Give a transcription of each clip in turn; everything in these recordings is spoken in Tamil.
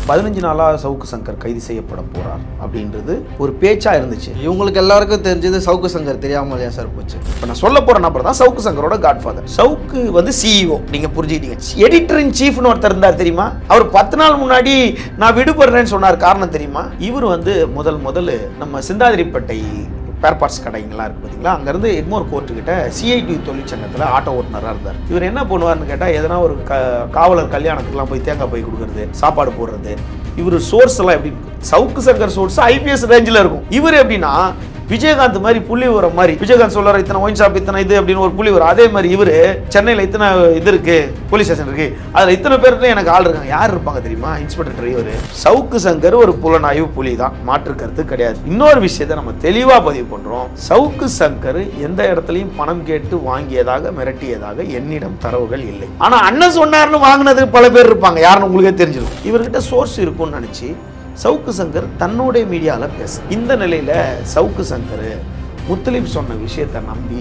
பதினஞ்சு நாளாக சவுக்கு சங்கர் கைது செய்யப்பட போறார் அப்படின்றது ஒரு பேச்சா இருந்துச்சு இவங்களுக்கு எல்லாருக்கும் தெரிஞ்சது சவுக்கு சங்கர் தெரியாமலையா சார் போச்சு இப்போ நான் சொல்ல போற நபர் தான் சவுக்கு சங்கரோட காட்ஃபாதர் சவுக்கு வந்து சிஇஓ நீங்க புரிஞ்சுக்கிட்டீங்க எடிட்டர் இன் சீஃப்னு ஒருத்தர் இருந்தார் தெரியுமா அவர் பத்து நாள் முன்னாடி நான் விடுபடுறேன்னு சொன்னார் காரணம் தெரியுமா இவர் வந்து முதல் முதல்ல நம்ம சிந்தாதிரிப்பட்டை பேர் பார்ட்ஸ் கடைங்கெல்லாம் இருக்கு பார்த்தீங்களா அங்கேருந்து எக்மோர் கோர்ட்டுக்கிட்ட சிஐடி தொழிற்சங்கத்தில் ஆட்டோ ஓட்டுநராக இருந்தார் இவர் என்ன பண்ணுவார்னு கேட்டால் எதனா ஒரு க காவலர் கல்யாணத்துக்குலாம் போய் தேங்காய் போய் கொடுக்குறது சாப்பாடு போடுறது இவர் சோர்ஸ் எல்லாம் எப்படி சவுக்கு சங்கர் சோர்ஸ் ஐபிஎஸ் ரேஞ்சில் இருக்கும் இவர் எப்படின்னா விஜயகாந்த் மாதிரி புள்ளி வர மாதிரி விஜயகாந்த் சொல்றாரு இத்தனை ஒயின் ஷாப் இத்தனை இது அப்படின்னு ஒரு புள்ளி வரும் அதே மாதிரி இவரு சென்னையில் இத்தனை இது இருக்கு போலீஸ் ஸ்டேஷன் இருக்கு அதுல இத்தனை பேருக்கு எனக்கு ஆள் இருக்காங்க யார் இருப்பாங்க தெரியுமா இன்ஸ்பெக்டர் டிரைவர் சவுக்கு சங்கர் ஒரு புலனாய்வு புலி தான் மாற்று கருத்து கிடையாது இன்னொரு விஷயத்தை நம்ம தெளிவா பதிவு பண்றோம் சவுக்கு சங்கர் எந்த இடத்துலையும் பணம் கேட்டு வாங்கியதாக மிரட்டியதாக என்னிடம் தரவுகள் இல்லை ஆனா அண்ணன் சொன்னார்னு வாங்கினது பல பேர் இருப்பாங்க யாருன்னு உங்களுக்கே தெரிஞ்சிருக்கும் இவர்கிட்ட சோர்ஸ் இருக்கும்னு நினைச்சு சவுக்கு சங்கர் தன்னுடைய மீடியாவில் பேச இந்த நிலையில் சவுக்கு சங்கர் முத்தலீப் சொன்ன விஷயத்தை நம்பி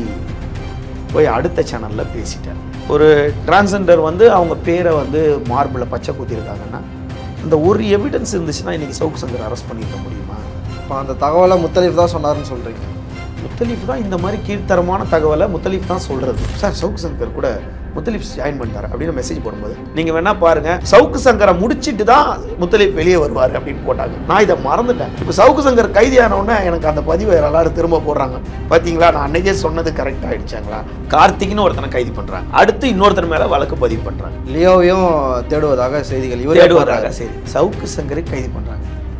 போய் அடுத்த சேனலில் பேசிட்டார் ஒரு டிரான்ஸெண்டர் வந்து அவங்க பேரை வந்து மார்பில் பச்சை குத்திருக்காங்கன்னா அந்த ஒரு எவிடன்ஸ் இருந்துச்சுன்னா இன்னைக்கு சவுக்கு சங்கர் அரெஸ்ட் பண்ணிருக்க முடியுமா இப்போ அந்த தகவலை முத்தலீஃப் தான் சொன்னாருன்னு சொல்றீங்க முத்தலீஃப் தான் இந்த மாதிரி கீழ்த்தரமான தகவலை முத்தலீஃப் தான் சொல்றது சார் சவுக்கு சங்கர் கூட முத்தலீப் ஜாயின் பண்ணிட்டார் அப்படின்னு மெசேஜ் போடும்போது நீங்க வேணா பாருங்க சவுக்கு சங்கரை முடிச்சிட்டு தான் முத்தலீப் வெளியே வருவார் அப்படின்னு போட்டாங்க நான் இதை மறந்துட்டேன் இப்போ சவுக்கு சங்கர் கைதியான உடனே எனக்கு அந்த பதிவை எல்லாரும் திரும்ப போடுறாங்க பாத்தீங்களா நான் அன்னைக்கே சொன்னது கரெக்ட் ஆயிடுச்சாங்களா கார்த்திக்னு ஒருத்தனை கைது பண்றாங்க அடுத்து இன்னொருத்தர் மேல வழக்கு பதிவு பண்றாங்க லியோவையும் தேடுவதாக செய்திகள் இவரே தேடுவதாக சரி சவுக்கு சங்கரை கைது பண்றாங்க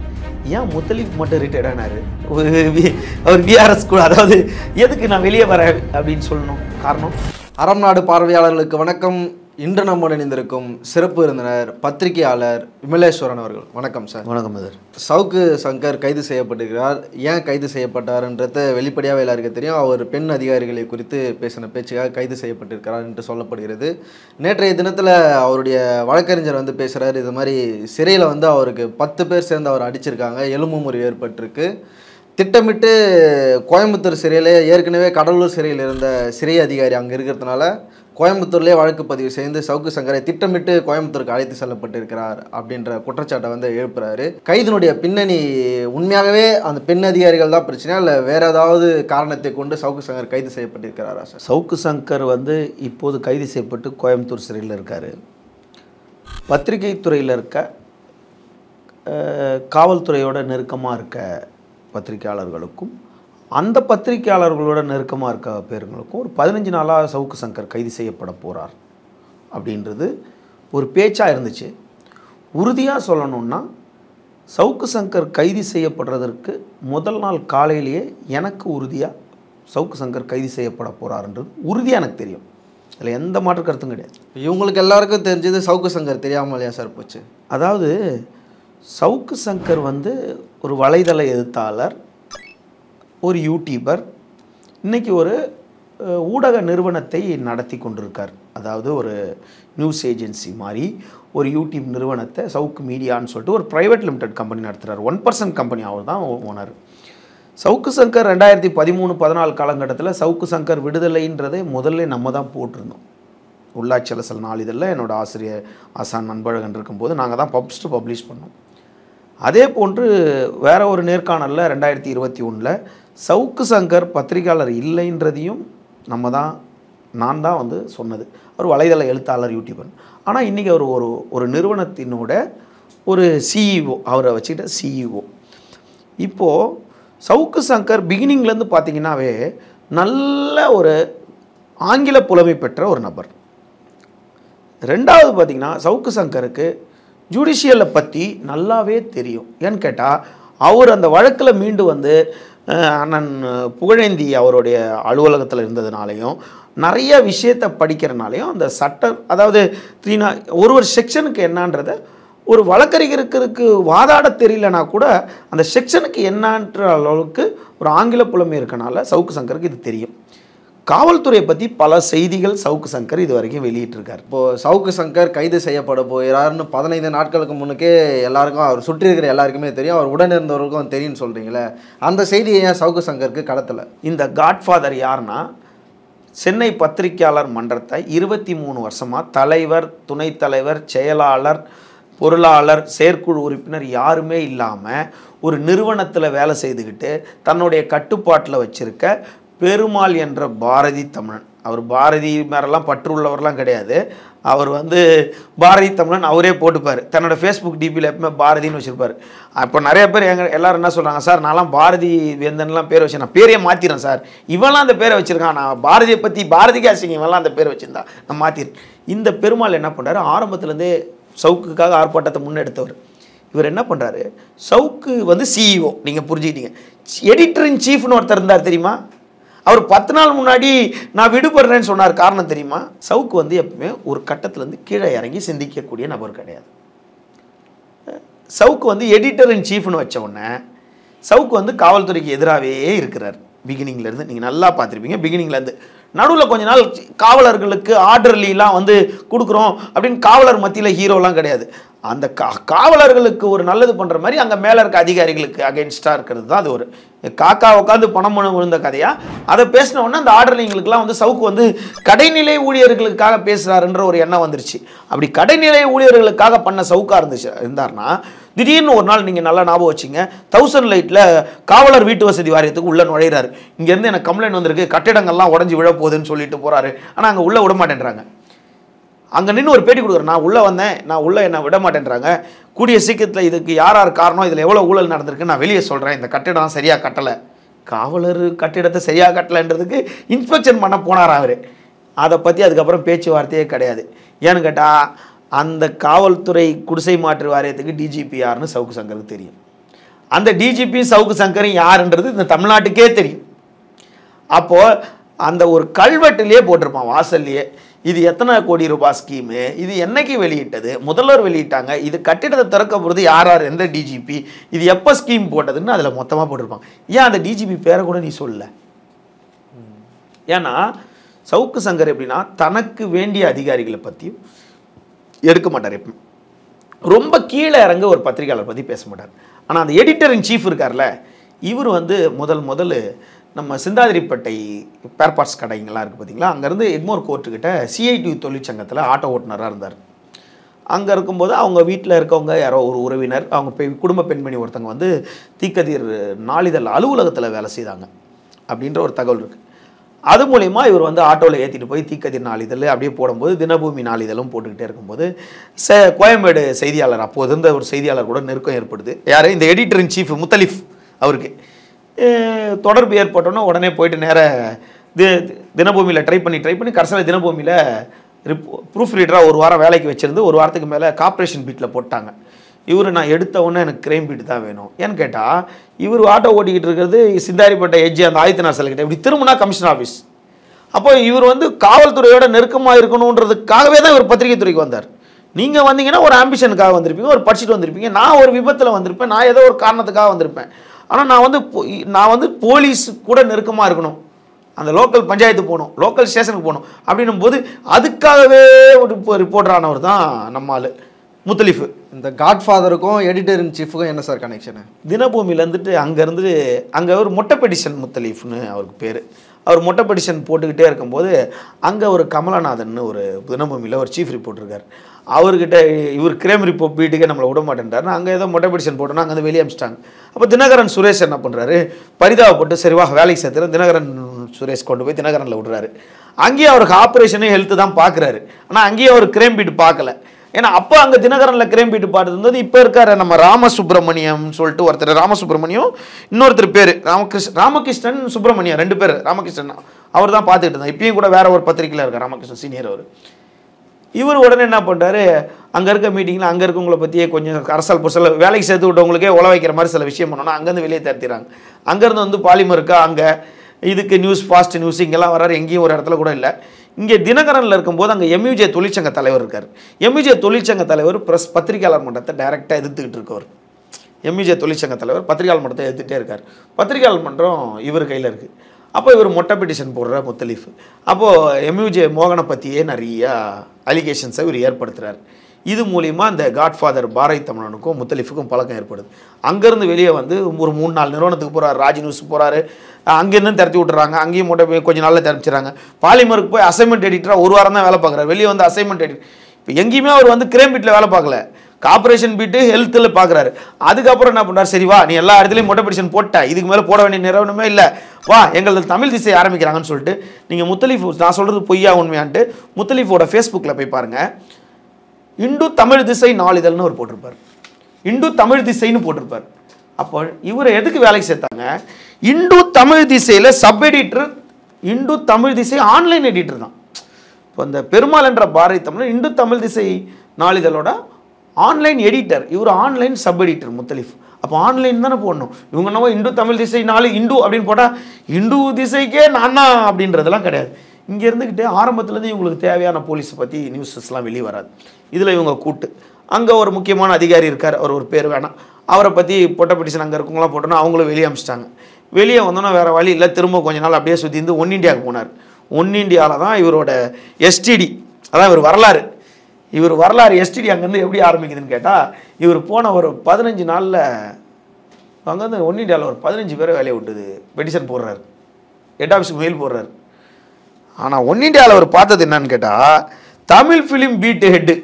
ஏன் முத்தலீப் மட்டும் ரிட்டையர்ட் ஆனாரு ஒரு வி- அவர் விஆர்எஸ் கூட அதாவது எதுக்கு நான் வெளியே வரேன் அப்படின்னு சொல்லணும் காரணம் அறம் நாடு பார்வையாளர்களுக்கு வணக்கம் இன்று நம்முடன் இணைந்திருக்கும் சிறப்பு விருந்தினர் பத்திரிகையாளர் விமலேஸ்வரன் அவர்கள் வணக்கம் சார் வணக்கம் மதர் சவுக்கு சங்கர் கைது செய்யப்பட்டிருக்கிறார் ஏன் கைது செய்யப்பட்டார்ன்றத வெளிப்படையாக எல்லாருக்கும் தெரியும் அவர் பெண் அதிகாரிகளை குறித்து பேசின பேச்சுக்காக கைது செய்யப்பட்டிருக்கிறார் என்று சொல்லப்படுகிறது நேற்றைய தினத்தில் அவருடைய வழக்கறிஞர் வந்து பேசுகிறார் இது மாதிரி சிறையில் வந்து அவருக்கு பத்து பேர் சேர்ந்து அவர் அடிச்சிருக்காங்க எலும்பு முறிவு ஏற்பட்டிருக்கு திட்டமிட்டு கோயம்புத்தூர் சிறையில் ஏற்கனவே கடலூர் சிறையில் இருந்த சிறை அதிகாரி அங்கே இருக்கிறதுனால கோயம்புத்தூர்லேயே வழக்கு பதிவு செய்து சவுக்கு சங்கரை திட்டமிட்டு கோயம்புத்தூருக்கு அழைத்து செல்லப்பட்டிருக்கிறார் அப்படின்ற குற்றச்சாட்டை வந்து எழுப்புறாரு கைதினுடைய பின்னணி உண்மையாகவே அந்த பெண் அதிகாரிகள் தான் பிரச்சனையா இல்லை வேற ஏதாவது காரணத்தை கொண்டு சவுக்கு சங்கர் கைது செய்யப்பட்டிருக்கிறாரா சார் சவுக்கு சங்கர் வந்து இப்போது கைது செய்யப்பட்டு கோயம்புத்தூர் சிறையில் இருக்கார் பத்திரிகை துறையில் இருக்க அஹ், காவல்துறையோட நெருக்கமாக இருக்க பத்திரிகையாளர்களுக்கும் அந்த பத்திரிகையாளர்களோட நெருக்கமாக இருக்க பேருங்களுக்கும் ஒரு பதினஞ்சு நாளாக சவுக்கு சங்கர் கைது செய்யப்பட போகிறார் அப்படின்றது ஒரு பேச்சாக இருந்துச்சு உறுதியாக சொல்லணும்னா சவுக்கு சங்கர் கைது செய்யப்படுறதற்கு முதல் நாள் காலையிலேயே எனக்கு உறுதியாக சவுக்கு சங்கர் கைது செய்யப்பட போகிறாருன்றது உறுதியாக எனக்கு தெரியும் அதில் எந்த மாற்று கருத்தும் கிடையாது இவங்களுக்கு எல்லாருக்கும் தெரிஞ்சது சவுக்கு சங்கர் தெரியாமலையா சார் போச்சு அதாவது சவுக்கு சங்கர் வந்து ஒரு வலைதள எழுத்தாளர் ஒரு யூடியூபர் இன்னைக்கு ஒரு அஹ், ஊடக நிறுவனத்தை நடத்தி கொண்டிருக்கார் அதாவது ஒரு நியூஸ் ஏஜென்சி மாதிரி ஒரு யூடியூப் நிறுவனத்தை சவுக்கு மீடியான்னு சொல்லிட்டு ஒரு ப்ரைவேட் லிமிடெட் கம்பெனி நடத்துகிறார் ஒன் பர்சன்ட் கம்பெனி அவர் தான் ஓனர் சவுக்கு சங்கர் ரெண்டாயிரத்தி பதிமூணு பதினாலு காலகட்டத்தில் சவுக்கு சங்கர் விடுதலைன்றதை முதல்ல நம்ம தான் போட்டிருந்தோம் உள்ளாட்சி அலசல் நாளிதழில் என்னோட ஆசிரியர் ஆசான் நண்பழகன் இருக்கும்போது நாங்கள் தான் ஃபஸ்ட்டு பப்ளிஷ் பண்ணோம் அதே போன்று வேற ஒரு நேர்காணலில் ரெண்டாயிரத்தி இருபத்தி ஒன்றில் சவுக்கு சங்கர் பத்திரிகையாளர் இல்லைன்றதையும் நம்ம தான் நான் தான் வந்து சொன்னது அவர் வலைதள எழுத்தாளர் யூடியூபர் ஆனால் இன்றைக்கி அவர் ஒரு ஒரு நிறுவனத்தினோட ஒரு சிஇஓ அவரை வச்சுக்கிட்ட சிஇஓ இப்போது சவுக்கு சங்கர் பிகினிங்லேருந்து பார்த்தீங்கன்னாவே நல்ல ஒரு ஆங்கில புலமை பெற்ற ஒரு நபர் ரெண்டாவது பார்த்தீங்கன்னா சவுக்கு சங்கருக்கு ஜுடிஷியலை பற்றி நல்லாவே தெரியும் ஏன்னு கேட்டால் அவர் அந்த வழக்கில் மீண்டு வந்து அஹ், அண்ணன் புகழேந்தி அவருடைய அலுவலகத்தில் இருந்ததுனாலையும் நிறைய விஷயத்தை படிக்கிறனாலையும் அந்த சட்ட அதாவது த்ரீனா ஒரு ஒரு செக்ஷனுக்கு என்னன்றத ஒரு வழக்கறிஞருக்கு வாதாட தெரியலனா கூட அந்த செக்ஷனுக்கு என்னன்ற அளவுக்கு ஒரு ஆங்கில புலமை இருக்கனால சவுக்கு சங்கருக்கு இது தெரியும் காவல்துறையை பற்றி பல செய்திகள் சவுக்கு சங்கர் இது வரைக்கும் வெளியிட்டிருக்கார் இப்போ சவுக்கு சங்கர் கைது செய்யப்பட போகிறார்னு பதினைந்து நாட்களுக்கு முன்னுக்கே எல்லாருக்கும் அவர் சுற்றி இருக்கிற எல்லாருக்குமே தெரியும் அவர் உடன் இருந்தவர்களுக்கும் தெரியும்னு சொல்றீங்களே அந்த செய்தியை ஏன் சவுக்கு சங்கருக்கு கடத்தல இந்த காட்ஃபாதர் யாருன்னா சென்னை பத்திரிக்கையாளர் மன்றத்தை இருபத்தி மூணு வருஷமாக தலைவர் துணைத் தலைவர் செயலாளர் பொருளாளர் செயற்குழு உறுப்பினர் யாருமே இல்லாமல் ஒரு நிறுவனத்தில் வேலை செய்துக்கிட்டு தன்னுடைய கட்டுப்பாட்டில் வச்சிருக்க பெருமாள் என்ற பாரதி தமிழன் அவர் பாரதி மேரெல்லாம் பற்று உள்ளவர்லாம் கிடையாது அவர் வந்து பாரதி தமிழன் அவரே போட்டுப்பார் தன்னோட ஃபேஸ்புக் டிபியில் எப்பவுமே பாரதின்னு வச்சுருப்பார் அப்போ நிறைய பேர் எங்க எல்லாரும் என்ன சொல்கிறாங்க சார் நான்லாம் பாரதி வேந்தன்லாம் பேர் வச்சேன் நான் பேரே மாற்றிறேன் சார் இவன்லாம் அந்த பேரை வச்சுருக்கான் நான் பாரதியை பற்றி பாரதிக்கு அசிங்க இவன்லாம் அந்த பேரை வச்சுருந்தா நான் மாற்றிறேன் இந்த பெருமாள் என்ன பண்ணுறாரு ஆரம்பத்துலேருந்தே சவுக்குக்காக ஆர்ப்பாட்டத்தை முன்னெடுத்தவர் இவர் என்ன பண்ணுறாரு சவுக்கு வந்து சிஇஓ நீங்கள் புரிஞ்சுக்கிட்டீங்க எடிட்டர் இன் சீஃப்னு ஒருத்தர் இருந்தார் தெரியுமா அவர் பத்து நாள் முன்னாடி நான் விடுபடுறேன்னு சொன்னார் காரணம் தெரியுமா சவுக்கு வந்து எப்பவுமே ஒரு கட்டத்துலேருந்து கீழே இறங்கி சிந்திக்கக்கூடிய நபர் கிடையாது சவுக்கு வந்து எடிட்டர் இன் சீஃப்னு வச்ச உடனே சவுக்கு வந்து காவல்துறைக்கு எதிராகவே இருக்கிறார் பிகினிங்லேருந்து நீங்கள் நல்லா பார்த்துருப்பீங்க பிகினிங்லேருந்து நடுவில் கொஞ்ச நாள் காவலர்களுக்கு ஆர்டர்லிலாம் வந்து கொடுக்குறோம் அப்படின்னு காவலர் மத்தியில் ஹீரோலாம் கிடையாது அந்த கா காவலர்களுக்கு ஒரு நல்லது பண்ணுற மாதிரி அங்கே மேலே இருக்க அதிகாரிகளுக்கு அகென்ஸ்டாக இருக்கிறது தான் அது ஒரு காக்கா உட்காந்து பணம் பண்ண விழுந்த கதையா அதை பேசின உடனே அந்த ஆர்டர்லிங்களுக்குலாம் வந்து சவுக்கு வந்து கடைநிலை ஊழியர்களுக்காக பேசுகிறாருன்ற ஒரு எண்ணம் வந்துருச்சு அப்படி கடைநிலை ஊழியர்களுக்காக பண்ண சவுக்கா இருந்துச்சு இருந்தார்னா திடீர்னு ஒரு நாள் நீங்கள் நல்லா ஞாபகம் வச்சுங்க தௌசண்ட் லைட்டில் காவலர் வீட்டு வசதி வாரியத்துக்கு உள்ளே நுழையிறாரு இங்கேருந்து எனக்கு கம்ப்ளைண்ட் வந்திருக்கு கட்டிடங்கள்லாம் உடஞ்சி விழ போகுதுன்னு சொல்லிட்டு போகிறாரு ஆனால் அங்கே உள்ளே விட மாட்டேன்றாங்க அங்கே நின்று ஒரு பேட்டி கொடுக்குறேன் நான் உள்ளே வந்தேன் நான் உள்ளே என்ன விட மாட்டேன்றாங்க கூடிய சீக்கிரத்தில் இதுக்கு யார் யார் காரணம் இதில் எவ்வளோ ஊழல் நடந்திருக்கு நான் வெளியே சொல்கிறேன் இந்த கட்டிடம் சரியாக கட்டலை காவலர் கட்டிடத்தை சரியாக கட்டலைன்றதுக்கு இன்ஸ்பெக்ஷன் பண்ண போனார் அவர் அதை பற்றி அதுக்கப்புறம் பேச்சுவார்த்தையே கிடையாது ஏன்னு கேட்டால் அந்த காவல்துறை குடிசை மாற்று வாரியத்துக்கு டிஜிபி யாருன்னு சவுக்கு சங்கருக்கு தெரியும் அந்த டிஜிபி சவுக்கு சங்கரும் யாருன்றது இந்த தமிழ்நாட்டுக்கே தெரியும் அப்போ அந்த ஒரு கல்வெட்டுலேயே போட்டிருப்பான் வாசல்லையே இது எத்தனை கோடி ரூபாய் ஸ்கீமு இது என்னைக்கு வெளியிட்டது முதல்வர் வெளியிட்டாங்க இது கட்டிடத்தை திறக்க போகிறது யார் யார் எந்த டிஜிபி இது எப்போ ஸ்கீம் போட்டதுன்னு அதில் மொத்தமாக போட்டிருப்பாங்க ஏன் அந்த டிஜிபி பேரை கூட நீ சொல்லல ஏன்னா சவுக்கு சங்கர் எப்படின்னா தனக்கு வேண்டிய அதிகாரிகளை பற்றியும் எடுக்க மாட்டார் எப்பவும் ரொம்ப கீழே இறங்க ஒரு பத்திரிகையாளர் பற்றி பேச மாட்டார் ஆனால் அந்த எடிட்டர் இன் சீஃப் இருக்கார்ல இவர் வந்து முதல் முதல்ல நம்ம சிந்தாதிரிப்பட்டை பேர் பார்ட்ஸ் கடைங்கெல்லாம் இருக்குது பார்த்தீங்களா அங்கேருந்து எக்மோர் கோர்ட்டுக்கிட்ட சிஐடி தொழிற்சங்கத்தில் ஆட்டோ ஓட்டுநராக இருந்தார் அங்கே இருக்கும்போது அவங்க வீட்டில் இருக்கவங்க யாரோ ஒரு உறவினர் அவங்க பெ குடும்ப பெண்மணி ஒருத்தங்க வந்து தீக்கதிர் நாளிதழ் அலுவலகத்தில் வேலை செய்தாங்க அப்படின்ற ஒரு தகவல் இருக்குது அது மூலயமா இவர் வந்து ஆட்டோவில் ஏற்றிட்டு போய் தீக்கதிர் நாளிதழ் அப்படியே போடும்போது தினபூமி நாளிதழும் போட்டுக்கிட்டே இருக்கும்போது ச கோயம்பேடு செய்தியாளர் அப்போது இருந்த ஒரு செய்தியாளர் கூட நெருக்கம் ஏற்படுது யார் இந்த எடிட்டர் இன் சீஃப் முத்தலிஃப் அவருக்கு அஹ் தொடர்பு ஏற்பட்டோன்னே உடனே போயிட்டு நேர தி தினபூமியில் ட்ரை பண்ணி ட்ரை பண்ணி கடைசியில் தினபூமியில் ரிப்போ ப்ரூஃப் ரீடராக ஒரு வாரம் வேலைக்கு வச்சிருந்து ஒரு வாரத்துக்கு மேலே கார்ப்பரேஷன் பீட்டில் போட்டாங்க இவர் நான் எடுத்த உடனே எனக்கு கிரைம் பீட் தான் வேணும் ஏன்னு கேட்டால் இவர் ஆட்டோ ஓட்டிக்கிட்டு இருக்கிறது சிந்தாரிப்பட்ட எஜ்ஜி அந்த ஆதித்யநாத் சிலை கிட்ட இப்படி திரும்பினா கமிஷன் ஆஃபீஸ் அப்போ இவர் வந்து காவல்துறையோட நெருக்கமாக இருக்கணுன்றதுக்காகவே தான் இவர் பத்திரிகை துறைக்கு வந்தார் நீங்கள் வந்தீங்கன்னா ஒரு ஆம்பிஷனுக்காக வந்திருப்பீங்க ஒரு படிச்சுட்டு வந்திருப்பீங்க நான் ஒரு விபத்தில் வந்திருப்பேன் நான் ஏதோ ஒரு காரணத்துக்காக வந்திருப்பேன் ஆனால் நான் வந்து போ- நான் வந்து போலீஸ் கூட நெருக்கமாக இருக்கணும் அந்த லோக்கல் பஞ்சாயத்து போகணும் லோக்கல் ஸ்டேஷனுக்கு போகணும் அப்படின்னும் போது அதுக்காகவே ஒரு ரிப்போர்ட்டரானவர் தான் நம்ம ஆளு முத்தலிஃபு இந்த காட்ஃபாதருக்கும் எடிட்டர் இன் சீஃபுக்கும் என்ன சார் கனெக்ஷனு தினபூமியில் இருந்துட்டு அங்கேருந்து அங்கே ஒரு மொட்டை பெடிஷன் முத்தலீஃப்னு அவருக்கு பேர் அவர் மொட்டை பெடிஷன் போட்டுக்கிட்டே இருக்கும்போது அங்கே ஒரு கமலநாதன் ஒரு தினபூமியில் ஒரு சீஃப் ரிப்போர்ட் இருக்கார் அவர்கிட்ட இவர் கிரேம் ரிப்போர்ட் வீட்டுக்கே நம்மளை விட மாட்டேன்றாரு அங்கே ஏதோ மொட்டை பெடிஷன் போட்டோன்னா அங்கே வந்து வெளியே அமிச்சிட்டாங்க அப்போ தினகரன் சுரேஷ் என்ன பண்ணுறாரு பரிதாபப்பட்டு சரி வா வேலைக்கு சேர்த்துறேன் தினகரன் சுரேஷ் கொண்டு போய் தினகரனில் விடுறாரு அங்கேயும் அவருக்கு ஆப்ரேஷனே ஹெல்த்து தான் பார்க்குறாரு ஆனால் அங்கேயும் அவர் கிரேம் பீட் பார்க்கல ஏன்னா அப்போ அங்கே தினகரனில் கிரேம் பீட்டு பாட்டு இருந்தது இப்போ இருக்காரு நம்ம ராமசுப்ரமணியம் சொல்லிட்டு ஒருத்தர் ராமசுப்ரமணியம் இன்னொருத்தர் பேர் ராமகிருஷ்ண ராமகிருஷ்ணன் சுப்பிரமணியம் ரெண்டு பேர் ராமகிருஷ்ணன் அவர் தான் பார்த்துக்கிட்டு இருந்தார் இப்பயும் கூட வேற ஒரு பத்திரிக்கையில் இருக்கார் ராமகிருஷ்ணன் சீனியர் அவர் இவர் உடனே என்ன பண்ணுறாரு அங்கே இருக்க மீட்டிங்கில் அங்கே இருக்கவங்கள பற்றியே கொஞ்சம் அரசல் புசல் வேலைக்கு சேர்த்து விட்டவங்களுக்கே உழ வைக்கிற மாதிரி சில விஷயம் பண்ணோன்னா அங்கேருந்து வெளியே தருத்திடுறாங்க அங்கேருந்து வந்து பாலிமருக்கா அங்கே இதுக்கு நியூஸ் ஃபாஸ்ட் நியூஸ் இங்கெல்லாம் வராரு எங்கேயும் ஒரு இடத்துல கூட இல்லை இங்கே தினகரனில் இருக்கும்போது அங்கே எம்யூஜே தொழிற்சங்க தலைவர் இருக்கார் எம்யூஜே தொழிற்சங்க தலைவர் ப்ரெஸ் பத்திரிகையாளர் மன்றத்தை டைரெக்டாக எதிர்த்துக்கிட்டு இருக்கவர் எம்யூஜே தொழிற்சங்க தலைவர் பத்திரிகையாளர் மன்றத்தை எதிர்த்துட்டே இருக்கார் பத்திரிகையாளர் மன்றம் இவர் கையில் இருக்குது அப்போ இவர் மொட்டை பெட்டிஷன் போடுற முத்தலீஃப் அப்போது எம்யூஜே மோகனை பற்றியே நிறையா அலிகேஷன்ஸை இவர் ஏற்படுத்துகிறார் இது மூலிமா இந்த காட்ஃபாதர் பாரதி தமிழனுக்கும் முத்தலிஃபுக்கும் பழக்கம் ஏற்படுது அங்கேருந்து வெளியே வந்து ஒரு மூணு நாலு நிறுவனத்துக்கு போகிறார் ராஜ் நியூஸ் போகிறாரு அங்கேருந்து திரட்டி விட்டுறாங்க அங்கேயும் மொட்டை போய் கொஞ்சம் நாளில் திரமிச்சிடறாங்க பாலிமருக்கு போய் அசைன்மெண்ட் எடிட்டராக ஒரு வாரம் தான் வேலை பார்க்குறாரு வெளியே வந்து அசைன்மெண்ட் எடிட் இப்போ எங்கேயுமே அவர் வந்து கிரேம் வீட்டில் வேலை பார்க்கல கார்பரேஷன் பீட்டு ஹெல்த்தில் பார்க்குறாரு அதுக்கப்புறம் என்ன பண்ணுறாரு சரி வா நீ எல்லா இடத்துலையும் மொட்டை பிடிஷன் போட்ட இதுக்கு மேலே போட வேண்டிய நிறுவனமே இல்லை வா எங்களது தமிழ் திசை ஆரம்பிக்கிறாங்கன்னு சொல்லிட்டு நீங்கள் முத்தலீஃப் நான் சொல்கிறது பொய்யா உண்மையான்ட்டு முத்தலீஃபோட ஃபேஸ்புக்கில் போய் பாருங்கள் இந்து தமிழ் திசை நாளிதழ்னு ஒரு போட்டிருப்பார் இந்து தமிழ் திசைன்னு போட்டிருப்பார் அப்போ இவரை எதுக்கு வேலைக்கு சேர்த்தாங்க இந்து தமிழ் திசையில் சப் எடிட்டர் இந்து தமிழ் திசை ஆன்லைன் எடிட்டர் தான் இப்போ இந்த பெருமாள் என்ற பாரதி தமிழ் இந்து தமிழ் திசை நாளிதழோட ஆன்லைன் எடிட்டர் இவர் ஆன்லைன் சப் எடிட்டர் முத்தலிஃப் அப்போ ஆன்லைன் தானே போடணும் இவங்க நம்ம இந்து தமிழ் திசை நாலு இந்து அப்படின்னு போட்டால் இந்து திசைக்கே நான் தான் அப்படின்றதெல்லாம் கிடையாது இங்கே இருந்துக்கிட்டு ஆரம்பத்துலேருந்து இவங்களுக்கு தேவையான போலீஸை பற்றி நியூஸஸ்லாம் வெளியே வராது இதில் இவங்க கூட்டு அங்கே ஒரு முக்கியமான அதிகாரி இருக்கார் அவர் ஒரு பேர் வேணாம் அவரை பற்றி பொட்டை பிடிச்சன் அங்கே இருக்கவங்களாம் போட்டோன்னா அவங்களும் வெளியே அமிச்சிட்டாங்க வெளியே வந்தோன்னா வேறு வழி இல்லை திரும்ப கொஞ்ச நாள் அப்படியே சுற்றி இருந்து ஒன் இண்டியாவுக்கு போனார் ஒன் இண்டியாவில் தான் இவரோட எஸ்டிடி அதான் இவர் வரலாறு இவர் வரலாறு எஸ்டிடி அங்கேருந்து எப்படி ஆரம்பிக்குதுன்னு கேட்டால் இவர் போன ஒரு பதினஞ்சு நாளில் அங்கேருந்து ஒன் இண்டியாவில் ஒரு பதினஞ்சு பேரை வேலையை விட்டுது பெட்டிஷன் போடுறாரு ஹெட் ஆஃபீஸுக்கு மெயில் போடுறாரு ஆனால் ஒன் இண்டியாவில் அவர் பார்த்தது என்னன்னு கேட்டால் Tamil film beat head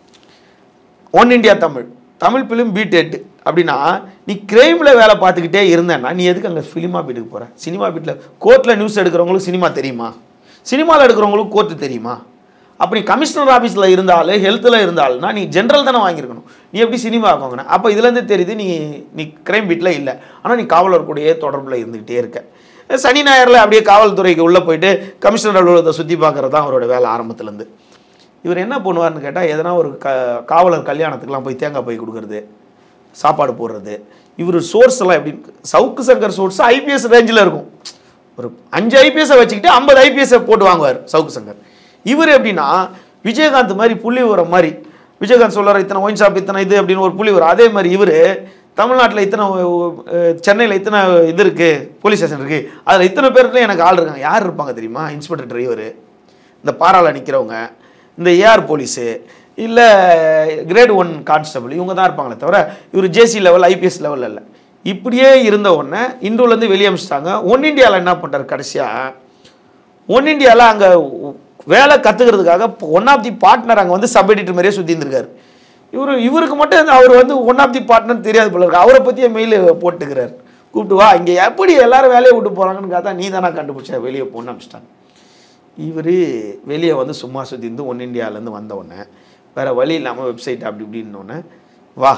one India Tamil Tamil film beat head அப்படின்னா நீ கிரைமில் வேலை பார்த்துக்கிட்டே இருந்தேன்னா நீ எதுக்கு அங்கே ஃபிலிமா பீட்டுக்கு போகிற சினிமா பீட்டில் கோர்ட்டில் நியூஸ் எடுக்கிறவங்களுக்கு சினிமா தெரியுமா சினிமாவில் எடுக்கிறவங்களுக்கு கோர்ட்டு தெரியுமா அப்படி கமிஷனர் ஆஃபீஸில் இருந்தாலும் ஹெல்த்தில் இருந்தாலும்னா நீ ஜென்ரல் தானே வாங்கியிருக்கணும் நீ எப்படி சினிமா வாங்கின அப்போ இதுலேருந்து தெரியுது நீ நீ கிரைம் பீட்டில் இல்லை ஆனால் நீ காவலர் கூடயே தொடர்பில் இருந்துக்கிட்டே இருக்க சனி ஞாயிறில் அப்படியே காவல்துறைக்கு உள்ளே போயிட்டு கமிஷனர் அலுவலகத்தை சுற்றி பார்க்குறது தான் அவரோட வேலை ஆரம்பத்துலேருந்து இவர் என்ன பண்ணுவார்னு கேட்டால் எதனா ஒரு க காவலர் கல்யாணத்துக்குலாம் போய் தேங்காய் போய் கொடுக்குறது சாப்பாடு போடுறது இவர் சோர்ஸ் எல்லாம் எப்படி சவுக்கு சங்கர் சோர்ஸ் ஐபிஎஸ் ரேஞ்சில் இருக்கும் ஒரு அஞ்சு ஐபிஎஸ்ஸை வச்சுக்கிட்டு ஐம்பது ஐபிஎஸ்ஸை போட்டு வாங்குவார் சவுக்கு சங்கர் இவர் எப்படின்னா விஜயகாந்த் மாதிரி புள்ளி உரம் மாதிரி விஜயகாந்த் சொல்றாரு இத்தனை ஒயின் ஷாப் இத்தனை இது அப்படின்னு ஒரு புள்ளி வரும் அதே மாதிரி இவர் தமிழ்நாட்டில் இத்தனை சென்னையில் இத்தனை இது இருக்குது போலீஸ் ஸ்டேஷன் இருக்குது அதில் இத்தனை பேர்ல எனக்கு ஆள் இருக்காங்க யார் இருப்பாங்க தெரியுமா இன்ஸ்பெக்டர் டிரைவர் இந்த பாராள நிற்கிறவங்க இந்த ஏஆர் போலீஸு இல்லை கிரேட் ஒன் கான்ஸ்டபிள் இவங்க தான் இருப்பாங்களே தவிர இவர் ஜேசி லெவல் ஐபிஎஸ் லெவலில் இல்லை இப்படியே இருந்த உடனே இந்துலேருந்து வெளியே அமிச்சிட்டாங்க ஒன் இந்தியாவில் என்ன பண்ணுறாரு கடைசியாக ஒன் இந்தியாவில் அங்கே வேலை கற்றுக்கிறதுக்காக ஒன் ஆஃப் தி பார்ட்னர் அங்கே வந்து சப் எடிட்டர் மாதிரியே சுற்றி இருந்திருக்காரு இவர் இவருக்கு மட்டும் இந்த அவர் வந்து ஒன் ஆஃப் தி பார்ட்னர் தெரியாது போல இருக்கு அவரை பற்றிய மெயில் போட்டுக்கிறார் கூப்பிட்டு வா இங்கே எப்படி எல்லாரும் வேலையை விட்டு போகிறாங்கன்னு பார்த்தா நீ தானே கண்டுபிடிச்ச வெளியே போன்னு அமிச்சிட்டாங்க இவர் வெளியே வந்து சும்மா சுற்றி இருந்து ஒன் இந்தியாவிலேருந்து வந்த உடனே வேறு வழி இல்லாமல் வெப்சைட் அப்படி இப்படின்னோடனே வா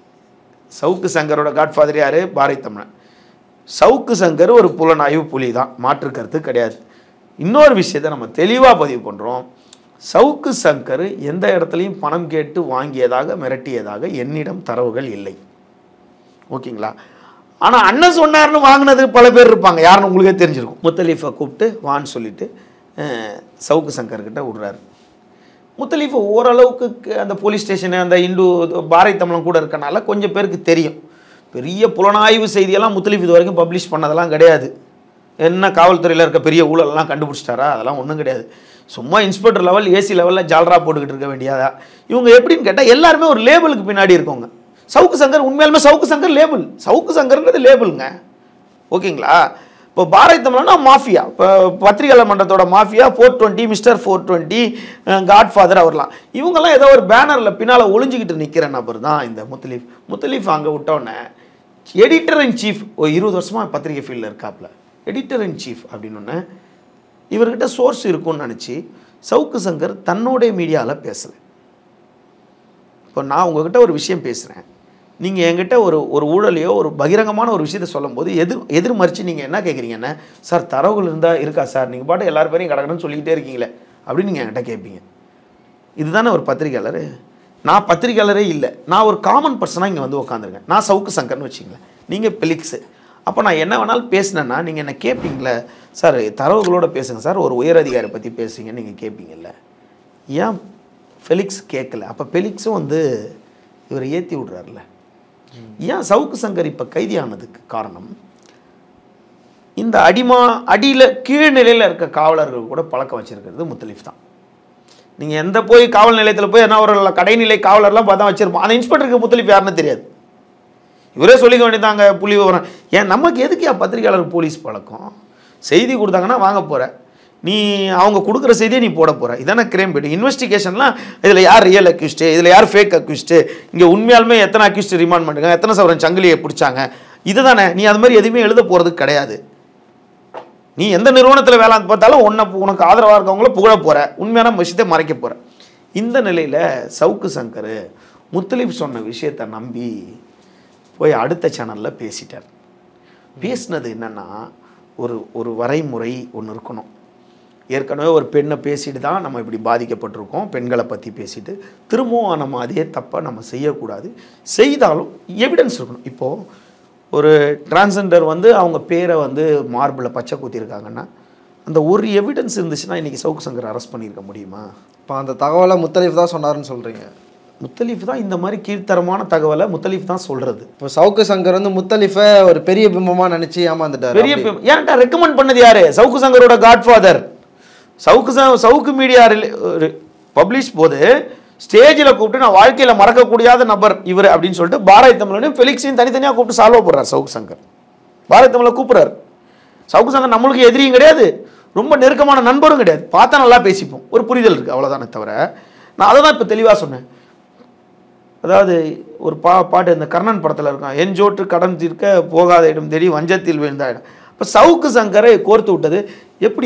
சவுக்கு சங்கரோட காட்ஃபாதர் யார் பாரதி தமிழன் சவுக்கு சங்கர் ஒரு புலனாய்வு புலி தான் மாற்று கருத்து கிடையாது இன்னொரு விஷயத்தை நம்ம தெளிவாக பதிவு பண்ணுறோம் சவுக்கு சங்கர் எந்த இடத்துலையும் பணம் கேட்டு வாங்கியதாக மிரட்டியதாக என்னிடம் தரவுகள் இல்லை ஓகேங்களா ஆனால் அண்ணன் சொன்னார்னு வாங்கினது பல பேர் இருப்பாங்க யாருன்னு உங்களுக்கே தெரிஞ்சிருக்கும் முத்தலீஃபை கூப்பிட்டு வான்னு சொல்லிட்டு அஹ், சவுக்கு சங்கர்கிட்ட விடுறாரு முத்தலீஃப் ஓரளவுக்கு க- அந்த போலீஸ் ஸ்டேஷனு அந்த இந்து பாரதி தமிழன் கூட இருக்கனால கொஞ்சம் பேருக்கு தெரியும் பெரிய புலனாய்வு செய்தியெல்லாம் முத்தலீஃப் இது வரைக்கும் பப்ளிஷ் பண்ணதெல்லாம் கிடையாது என்ன காவல்துறையில் இருக்க பெரிய ஊழலெல்லாம் கண்டுபிடிச்சிட்டாரா அதெல்லாம் ஒன்றும் கிடையாது சும்மா இன்ஸ்பெக்டர் லெவல் ஏசி லெவலில் ஜால்ரா போட்டுக்கிட்டு இருக்க வேண்டியதா இவங்க எப்படின்னு கேட்டால் எல்லாருமே ஒரு லேபிளுக்கு பின்னாடி இருக்கவங்க சவுக்கு சங்கர் உண்மையாலுமே சவுக்கு சங்கர் லேபிள் சவுக்கு சங்கர்ன்றது லேபிளுங்க ஓகேங்களா இப்போ பாரதி தமிழனா மாஃபியா இப்போ பத்திரிகையாளர் மன்றத்தோட mafia four twenty mister four twenty godfather அவர்லாம் இவங்கெல்லாம் ஏதோ ஒரு பேனரில் பின்னால் ஒளிஞ்சிக்கிட்டு நிற்கிற நபர் தான் இந்த முத்தலீஃப் முத்தலீஃப் அங்கே விட்டோன்னே எடிட்டர் இன் சீஃப் ஒரு இருபது வருஷமாக பத்திரிகை ஃபீல்டில் இருக்காப்புல எடிட்டர் இன் சீஃப் அப்படின்னு இவர்கிட்ட சோர்ஸ் இருக்கும்னு நினச்சி சவுக்கு சங்கர் தன்னோடைய மீடியாவில் பேசலை இப்போ நான் உங்ககிட்ட ஒரு விஷயம் பேசுகிறேன் நீங்கள் என்கிட்ட ஒரு ஒரு ஊழலையோ ஒரு பகிரங்கமான ஒரு விஷயத்தை சொல்லும்போது எதிர் எதிர்மறிச்சு நீங்கள் என்ன கேட்குறீங்கன்னா சார் தரவுகள் இருந்தால் இருக்கா சார் நீங்கள் பாட்டு எல்லார் பேரையும் கடக்கணும்னு சொல்லிக்கிட்டே இருக்கீங்களே அப்படின்னு நீங்கள் என்கிட்ட கேட்பீங்க இதுதானே ஒரு பத்திரிக்கையாளர் நான் பத்திரிக்கையாளரே இல்லை நான் ஒரு காமன் பர்சனாக இங்கே வந்து உட்காந்துருக்கேன் நான் சவுக்கு சங்கர்னு வச்சிங்களேன் நீங்கள் பெலிக்ஸு அப்போ நான் என்ன வேணாலும் பேசினேன்னா நீங்கள் என்ன கேட்பீங்களே சார் தரவுகளோட பேசுங்க சார் ஒரு உயர் அதிகாரி பற்றி பேசுங்கன்னு நீங்கள் கேட்பீங்கல்ல ஏன் ஃபெலிக்ஸ் கேட்கல அப்போ ஃபெலிக்ஸும் வந்து இவரை ஏற்றி விட்றாருல ஏன் சவுக்கு சங்கர் இப்போ கைதியானதுக்கு காரணம் இந்த அடிமா அடியில் கீழ்நிலையில் இருக்க காவலர்கள் கூட பழக்கம் வச்சிருக்கிறது முத்தலீஃப் தான் நீங்கள் எந்த போய் காவல் நிலையத்தில் போய் என்ன ஒரு கடைநிலை காவலர்லாம் பார்த்தா வச்சிருப்போம் அந்த இன்ஸ்பெக்டருக்கு முத்தலீஃப் யாருன்னு தெரியாது இவரே சொல்லிக்க வேண்டியதாங்க புள்ளி விவரம் ஏன் நமக்கு எதுக்கு ஏன் பத்திரிகையாளர் போலீஸ் பழக்கம் செய்தி கொடுத்தாங்கன்னா வாங்க போகிற நீ அவங்க கொடுக்குற செய்தியை நீ போட போற இதானே கிரைம் பீட் இன்வெஸ்டிகேஷன்லாம் இதில் யார் ரியல் அக்யூஸ்டு இதில் யார் ஃபேக் அக்யூஸ்டு இங்கே உண்மையாலுமே எத்தனை அக்யூஸ்டு ரிமாண்ட் பண்ணுறாங்க எத்தனை சவரன் சங்கிலியை பிடிச்சாங்க இதுதானே நீ அது மாதிரி எதுவுமே எழுத போகிறது கிடையாது நீ எந்த நிறுவனத்தில் வேலை பார்த்தாலும் உன்னை உனக்கு ஆதரவாக இருக்கவங்கள புகழ போகிற உண்மையான விஷயத்தை மறைக்க போகிற இந்த நிலையில் சவுக்கு சங்கர் முத்தலீப் சொன்ன விஷயத்தை நம்பி போய் அடுத்த சேனலில் பேசிட்டார் பேசினது என்னன்னா ஒரு ஒரு வரைமுறை ஒன்று இருக்கணும் ஏற்கனவே ஒரு பெண்ணை பேசிட்டு தான் நம்ம இப்படி பாதிக்கப்பட்டிருக்கோம் பெண்களை பற்றி பேசிட்டு திரும்பவும் நம்ம அதே தப்பை நம்ம செய்யக்கூடாது செய்தாலும் எவிடன்ஸ் இருக்கணும் இப்போது ஒரு டிரான்ஸெண்டர் வந்து அவங்க பேரை வந்து மார்பிளில் பச்சை குத்திருக்காங்கன்னா அந்த ஒரு எவிடன்ஸ் இருந்துச்சுன்னா இன்றைக்கி சவுக்கு சங்கர் அரெஸ்ட் பண்ணியிருக்க முடியுமா இப்போ அந்த தகவலை முத்தலீஃப் தான் சொன்னாருன்னு சொல்கிறீங்க முத்தலீஃப் தான் இந்த மாதிரி கீழ்த்தரமான தகவலை முத்தலீஃப் தான் சொல்கிறது இப்போ சவுக்கு சங்கர் வந்து முத்தலீஃபை ஒரு பெரிய பிம்பமாக நினச்சி ஏமாந்துட்டார் பெரிய பே- ஏன்டா ரெக்கமெண்ட் பண்ணது யாரு சவுக்கு சங்கரோட காட்ஃபாதர் சவுக்கு ச- சவுக்கு மீடியா பப்ளிஷ் போது ஸ்டேஜில் கூப்பிட்டு நான் வாழ்க்கையில் மறக்கக்கூடியாத நபர் இவர் அப்படின்னு சொல்லிட்டு பாரதி தமிழனையும் ஃபெலிக்ஸையும் தனித்தனியாக கூப்பிட்டு சால்வ் போடுறார் சவுக்கு சங்கர் பாரதி தமிழை கூப்பிடுறாரு சவுக்கு சங்கர் நம்மளுக்கு எதிரியும் கிடையாது ரொம்ப நெருக்கமான நண்பரும் கிடையாது பார்த்தா நல்லா பேசிப்போம் ஒரு புரிதல் இருக்குது அவ்வளோதானே தவிர நான் அதை தான் இப்போ தெளிவாக சொன்னேன் அதாவது ஒரு பா பாட்டு இந்த கர்ணன் படத்தில் இருக்கும் எஞ்சோற்று கடன் தீர்க்க போகாத இடம் தேடி வஞ்சத்தில் விழுந்த இடம் அப்போ சவுக்கு சங்கரை கோர்த்து விட்டது எப்படி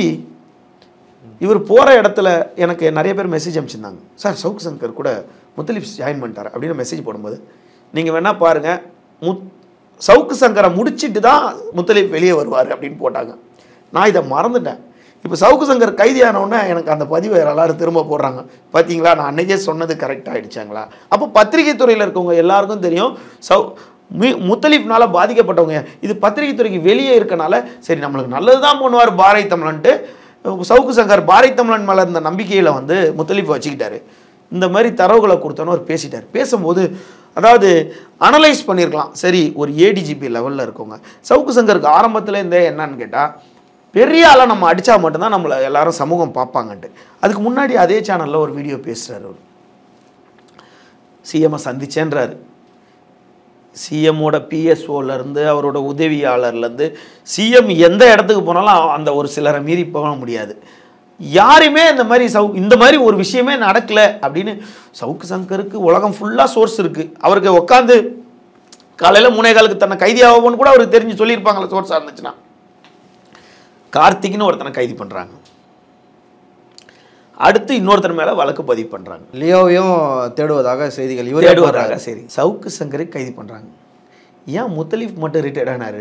இவர் போகிற இடத்துல எனக்கு நிறைய பேர் மெசேஜ் அனுப்பிச்சிருந்தாங்க சார் சவுக்கு சங்கர் கூட முத்தலிப் ஜாயின் பண்ணிட்டார் அப்படின்னு மெசேஜ் போடும்போது நீங்கள் வேணால் பாருங்கள் முத் சவுக்கு சங்கரை முடிச்சிட்டு தான் முத்தலிப் வெளியே வருவார் அப்படின்னு போட்டாங்க நான் இதை மறந்துட்டேன் இப்போ சவுக்கு சங்கர் கைதியானவுடனே எனக்கு அந்த பதிவை எல்லாரும் திரும்ப போடுறாங்க பார்த்தீங்களா நான் அன்னைக்கே சொன்னது கரெக்டாக ஆயிடுச்சாங்களா அப்போ பத்திரிகை துறையில் இருக்கவங்க எல்லாருக்கும் தெரியும் சவு மி முத்தலிஃப்னால பாதிக்கப்பட்டவங்க இது பத்திரிகை துறைக்கு வெளியே இருக்கனால சரி நம்மளுக்கு நல்லது தான் பண்ணுவார் பாரதி தமிழன்ட்டு சவுக்கு சங்கர் பாரதி தமிழன் மேலே இருந்த நம்பிக்கையில் வந்து முத்தலிஃப் வச்சுக்கிட்டாரு இந்த மாதிரி தரவுகளை கொடுத்தோன்னு அவர் பேசிட்டார் பேசும்போது அதாவது அனலைஸ் பண்ணியிருக்கலாம் சரி ஒரு ஏடிஜிபி லெவலில் இருக்கவங்க சவுக்கு சங்கருக்கு ஆரம்பத்தில் இருந்தே என்னன்னு கேட்டால் பெரிய ஆளாக நம்ம அடித்தா மட்டும்தான் நம்மளை எல்லாரும் சமூகம் பார்ப்பாங்கன்ட்டு அதுக்கு முன்னாடி அதே சேனலில் ஒரு வீடியோ பேசுகிறார் அவர் சிஎம்ஐ சந்திச்சேன்றாரு சிஎம்மோட பிஎஸ்ஓலேருந்து அவரோட உதவியாளர்லேருந்து சிஎம் எந்த இடத்துக்கு போனாலும் அந்த ஒரு சிலரை மீறி போக முடியாது யாருமே இந்த மாதிரி சவு இந்த மாதிரி ஒரு விஷயமே நடக்கல அப்படின்னு சவுக்கு சங்கருக்கு உலகம் ஃபுல்லாக சோர்ஸ் இருக்குது அவருக்கு உட்காந்து காலையில் மூணே காலுக்கு தன்னை கைதி ஆகும்னு கூட அவருக்கு தெரிஞ்சு சொல்லியிருப்பாங்களே சோர்ஸாக இருந்துச்சுன்னா கார்த்திக்னு ஒருத்தனை கைது பண்ணுறாங்க அடுத்து இன்னொருத்தர் மேலே வழக்கு பதிவு பண்ணுறாங்க லியோவையும் தேடுவதாக செய்திகள் இவர் தேடுவதாக சரி சவுக்கு சங்கரை கைது பண்ணுறாங்க ஏன் முத்தலீஃப் மட்டும் ரிட்டையர்ட் ஆனார்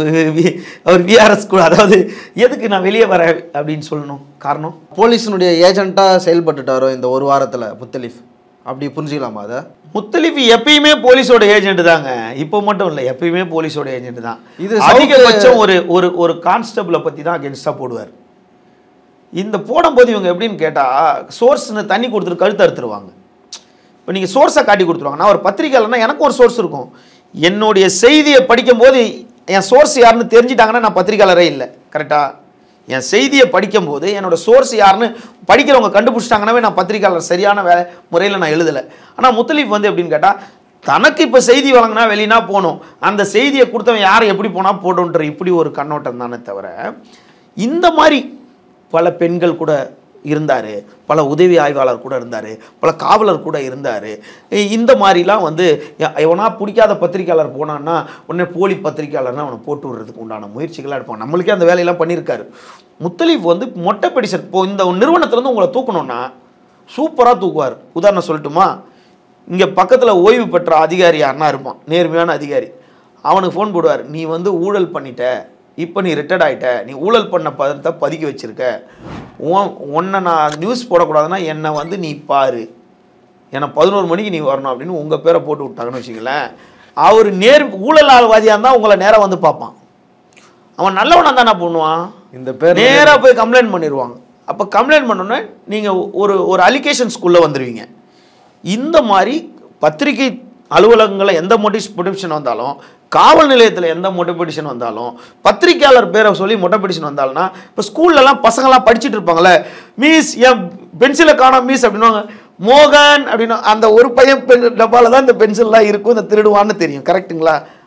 அவர் விஆர்எஸ் கூட அதாவது எதுக்கு நான் வெளியே வரேன் அப்படின்னு சொல்லணும் காரணம் போலீஸினுடைய ஏஜென்ட்டாக செயல்பட்டுட்டாரோ இந்த ஒரு வாரத்தில் முத்தலீஃப் அப்படி புரிஞ்சுக்கலாமா அதை முத்தலீஃப் எப்பயுமே போலீஸோட ஏஜென்ட் தாங்க இப்போ மட்டும் இல்லை எப்பயுமே போலீஸோட ஏஜென்ட் தான் இது இது சவுக்கு- அதிகபட்சம் ஒரு ஒரு ஒரு கான்ஸ்டபிளை பற்றி தான் அகேன்ஸ்டாக போடுவார் இந்த போடும்போது இவங்க எப்படின்னு கேட்டால் சோர்ஸ்னு தண்ணி கொடுத்துட்டு கழுத்து அறுத்துருவாங்க இப்போ நீங்கள் சோர்ஸை காட்டி கொடுத்துருவாங்க நான் ஒரு பத்திரிக்கையாளர்னா எனக்கு ஒரு சோர்ஸ் இருக்கும் என்னுடைய செய்தியை படிக்கும்போது என் சோர்ஸ் யாருன்னு தெரிஞ்சிட்டாங்கன்னா நான் பத்திரிக்கையாளரே இல்லை கரெக்டாக என் செய்தியை படிக்கும்போது என்னோட சோர்ஸ் யாருன்னு படிக்கிறவங்க கண்டுபிடிச்சிட்டாங்கன்னாவே நான் பத்திரிக்கையாளர் சரியான வே முறையில் நான் எழுதலை ஆனால் முத்தலீஃப் வந்து எப்படின்னு கேட்டால் தனக்கு இப்போ செய்தி வழங்கினா வெளினா போகணும் அந்த செய்தியை கொடுத்தவன் யார் எப்படி போனால் போடுன்ற இப்படி ஒரு கண்ணோட்டம் தானே தவிர இந்த மாதிரி பல பெண்கள் கூட இருந்தார் பல உதவி ஆய்வாளர் கூட இருந்தார் பல காவலர் கூட இருந்தார் இந்த மாதிரிலாம் வந்து எ- எவனா பிடிக்காத பத்திரிக்கையாளர் போனான்னா உடனே போலி பத்திரிக்கையாளர்னா அவனை போட்டு விடுறதுக்கு உண்டான முயற்சிகளாக எடுப்பான் நம்மளுக்கே அந்த வேலையெல்லாம் பண்ணியிருக்காரு முத்தலீஃப் வந்து மொட்டை பெடிஷன் இப்போ இந்த நிறுவனத்துலேருந்து உங்களை தூக்கணும்னா சூப்பராக தூக்குவார் உதாரணம் சொல்லட்டுமா இங்கே பக்கத்தில் ஓய்வு பெற்ற அதிகாரி யாருன்னா இருப்பான் நேர்மையான அதிகாரி அவனுக்கு ஃபோன் போடுவார் நீ வந்து ஊழல் பண்ணிட்ட இப்போ நீ ரிட்டையர்ட் ஆகிட்ட நீ ஊழல் பண்ண பதத்தை பதுக்கி வச்சிருக்க உன் உன்னை நான் நியூஸ் போடக்கூடாதுன்னா என்னை வந்து நீ பாரு என்னை பதினோரு மணிக்கு நீ வரணும் அப்படின்னு உங்கள் பேரை போட்டு விட்டாங்கன்னு வச்சுங்களேன் அவர் நேர் ஊழல் ஆள்வாதியாக இருந்தால் உங்களை நேராக வந்து பார்ப்பான் அவன் நல்லவனா தானே பண்ணுவான் இந்த பேர் நேராக போய் கம்ப்ளைண்ட் பண்ணிடுவாங்க அப்போ கம்ப்ளைண்ட் பண்ணோன்னே நீங்கள் ஒரு ஒரு அலிகேஷன்ஸ்குள்ளே வந்துடுவீங்க இந்த மாதிரி பத்திரிகை அலுவலகங்களில் எந்த மோட்டிஸ் மோட்டிவேஷன் வந்தாலும் காவல் நிலையத்தில் எந்த மோட்டிவேஷன் வந்தாலும் பத்திரிக்கையாளர் பேரை சொல்லி மோட்டிவேஷன் வந்தாலும்னா இப்போ ஸ்கூல்லலாம் பசங்களாம் படிச்சுட்டு இருப்பாங்களே மீஸ் என் பென்சிலை காணோம் மீஸ் அப்படின்னுவாங்க மோகன் அப்படின்னா அந்த ஒரு பையன் பென் டப்பாவில் தான் இந்த பென்சில்லாம் இருக்கும் இந்த திருடுவான்னு தெரியும் கரெக்ட்டுங்களா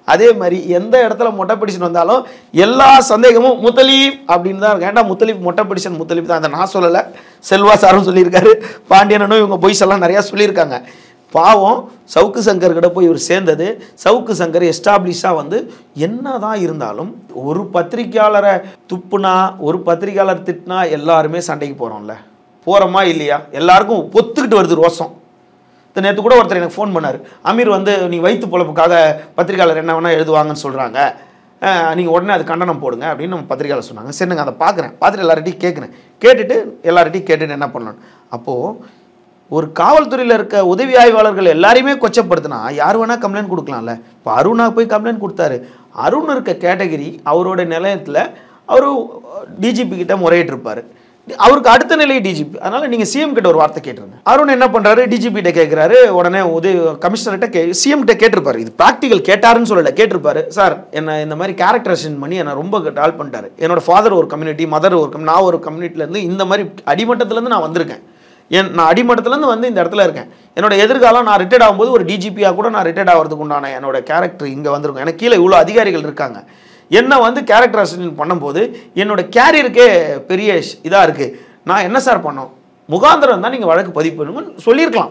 அதே மாதிரி எந்த இடத்துல மொட்டை பிடிஷன் வந்தாலும் எல்லா சந்தேகமும் முத்தலீப் அப்படின்னு தான் இருக்கும் ஏன்டா முத்தலீப் மொட்டை பிடிஷன் முத்தலீப் தான் அதை நான் சொல்லலை செல்வா சாரும் சொல்லியிருக்காரு பாண்டியனும் இவங்க பொய்ஸ் எல்லாம் நிறையா சொல்லியிருக்காங்க பாவம் சவுக்கு சங்கர் கிட்ட போய் இவர் சேர்ந்தது சவுக்கு சங்கர் எஸ்டாப்ளிஷாக வந்து என்னதான் இருந்தாலும் ஒரு பத்திரிக்கையாளரை துப்புனா ஒரு பத்திரிக்கையாளர் திட்டினா எல்லாருமே சண்டைக்கு போகிறோம்ல போகிறோமா இல்லையா எல்லாருக்கும் பொத்துக்கிட்டு வருது ரோசம் இந்த நேற்று கூட ஒருத்தர் எனக்கு ஃபோன் பண்ணார் அமீர் வந்து நீ வயிற்று பொழப்புக்காக பத்திரிக்கையாளர் என்ன வேணால் எழுதுவாங்கன்னு சொல்கிறாங்க நீங்கள் உடனே அது கண்டனம் போடுங்க அப்படின்னு நம்ம பத்திரிக்கையாளர் சொன்னாங்க சரிங்க அதை பார்க்குறேன் பார்த்துட்டு எல்லார்ட்டையும் கேட்குறேன் கேட்டுட்டு எல்லார்ட்டையும் கேட்டுட்டு என்ன பண்ணணும் அப்போது ஒரு காவல்துறையில் இருக்க உதவி ஆய்வாளர்கள் எல்லாரையுமே கொச்சப்படுத்தினா யார் வேணால் கம்ப்ளைண்ட் கொடுக்கலாம்ல இப்போ அருணா போய் கம்ப்ளைண்ட் கொடுத்தாரு அருண் இருக்க கேட்டகரி அவரோட நிலையத்தில் அவர் டிஜிபி கிட்ட முறையிட்டிருப்பார் அவருக்கு அடுத்த நிலை டிஜிபி அதனால நீங்க சிஎம் கிட்ட ஒரு வார்த்தை கேட்டுருங்க அருண் என்ன பண்றாரு டிஜிபி கிட்ட கேட்கிறாரு உடனே உதவி கமிஷனர்கிட்ட கே சிஎம் கிட்ட கேட்டிருப்பாரு இது ப்ராக்டிகல் கேட்டாருன்னு சொல்லல கேட்டிருப்பாரு சார் என்ன இந்த மாதிரி கேரக்டரேஷன் பண்ணி என்ன ரொம்ப டால் பண்ணிட்டாரு என்னோட ஃபாதர் ஒரு கம்யூனிட்டி மதர் ஒரு community, நான் ஒரு communityல இருந்து இந்த மாதிரி அடிமட்டத்துல இருந்து நான் வந்திருக்கேன் என் நான் அடிமட்டத்துலேருந்து வந்து இந்த இடத்துல இருக்கேன் என்னோட எதிர்காலம் நான் ரிட்டையர்ட் ஆகும்போது ஒரு டிஜிபியாக கூட நான் ரிட்டையர்ட் ஆகிறதுக்கு உண்டான என்னோட கேரக்டர் இங்கே வந்திருக்கும் எனக்கு கீழே இவ்வளோ அதிகாரிகள் இருக்காங்க என்ன வந்து கேரக்டர் அசிஸ்டன்ட் பண்ணும்போது என்னோட கேரியருக்கே பெரிய இதாக இருக்குது நான் என்ன சார் பண்ணோம் முகாந்திரம் தான் நீங்கள் வழக்கு பதிவு பண்ணுங்கன்னு சொல்லியிருக்கலாம்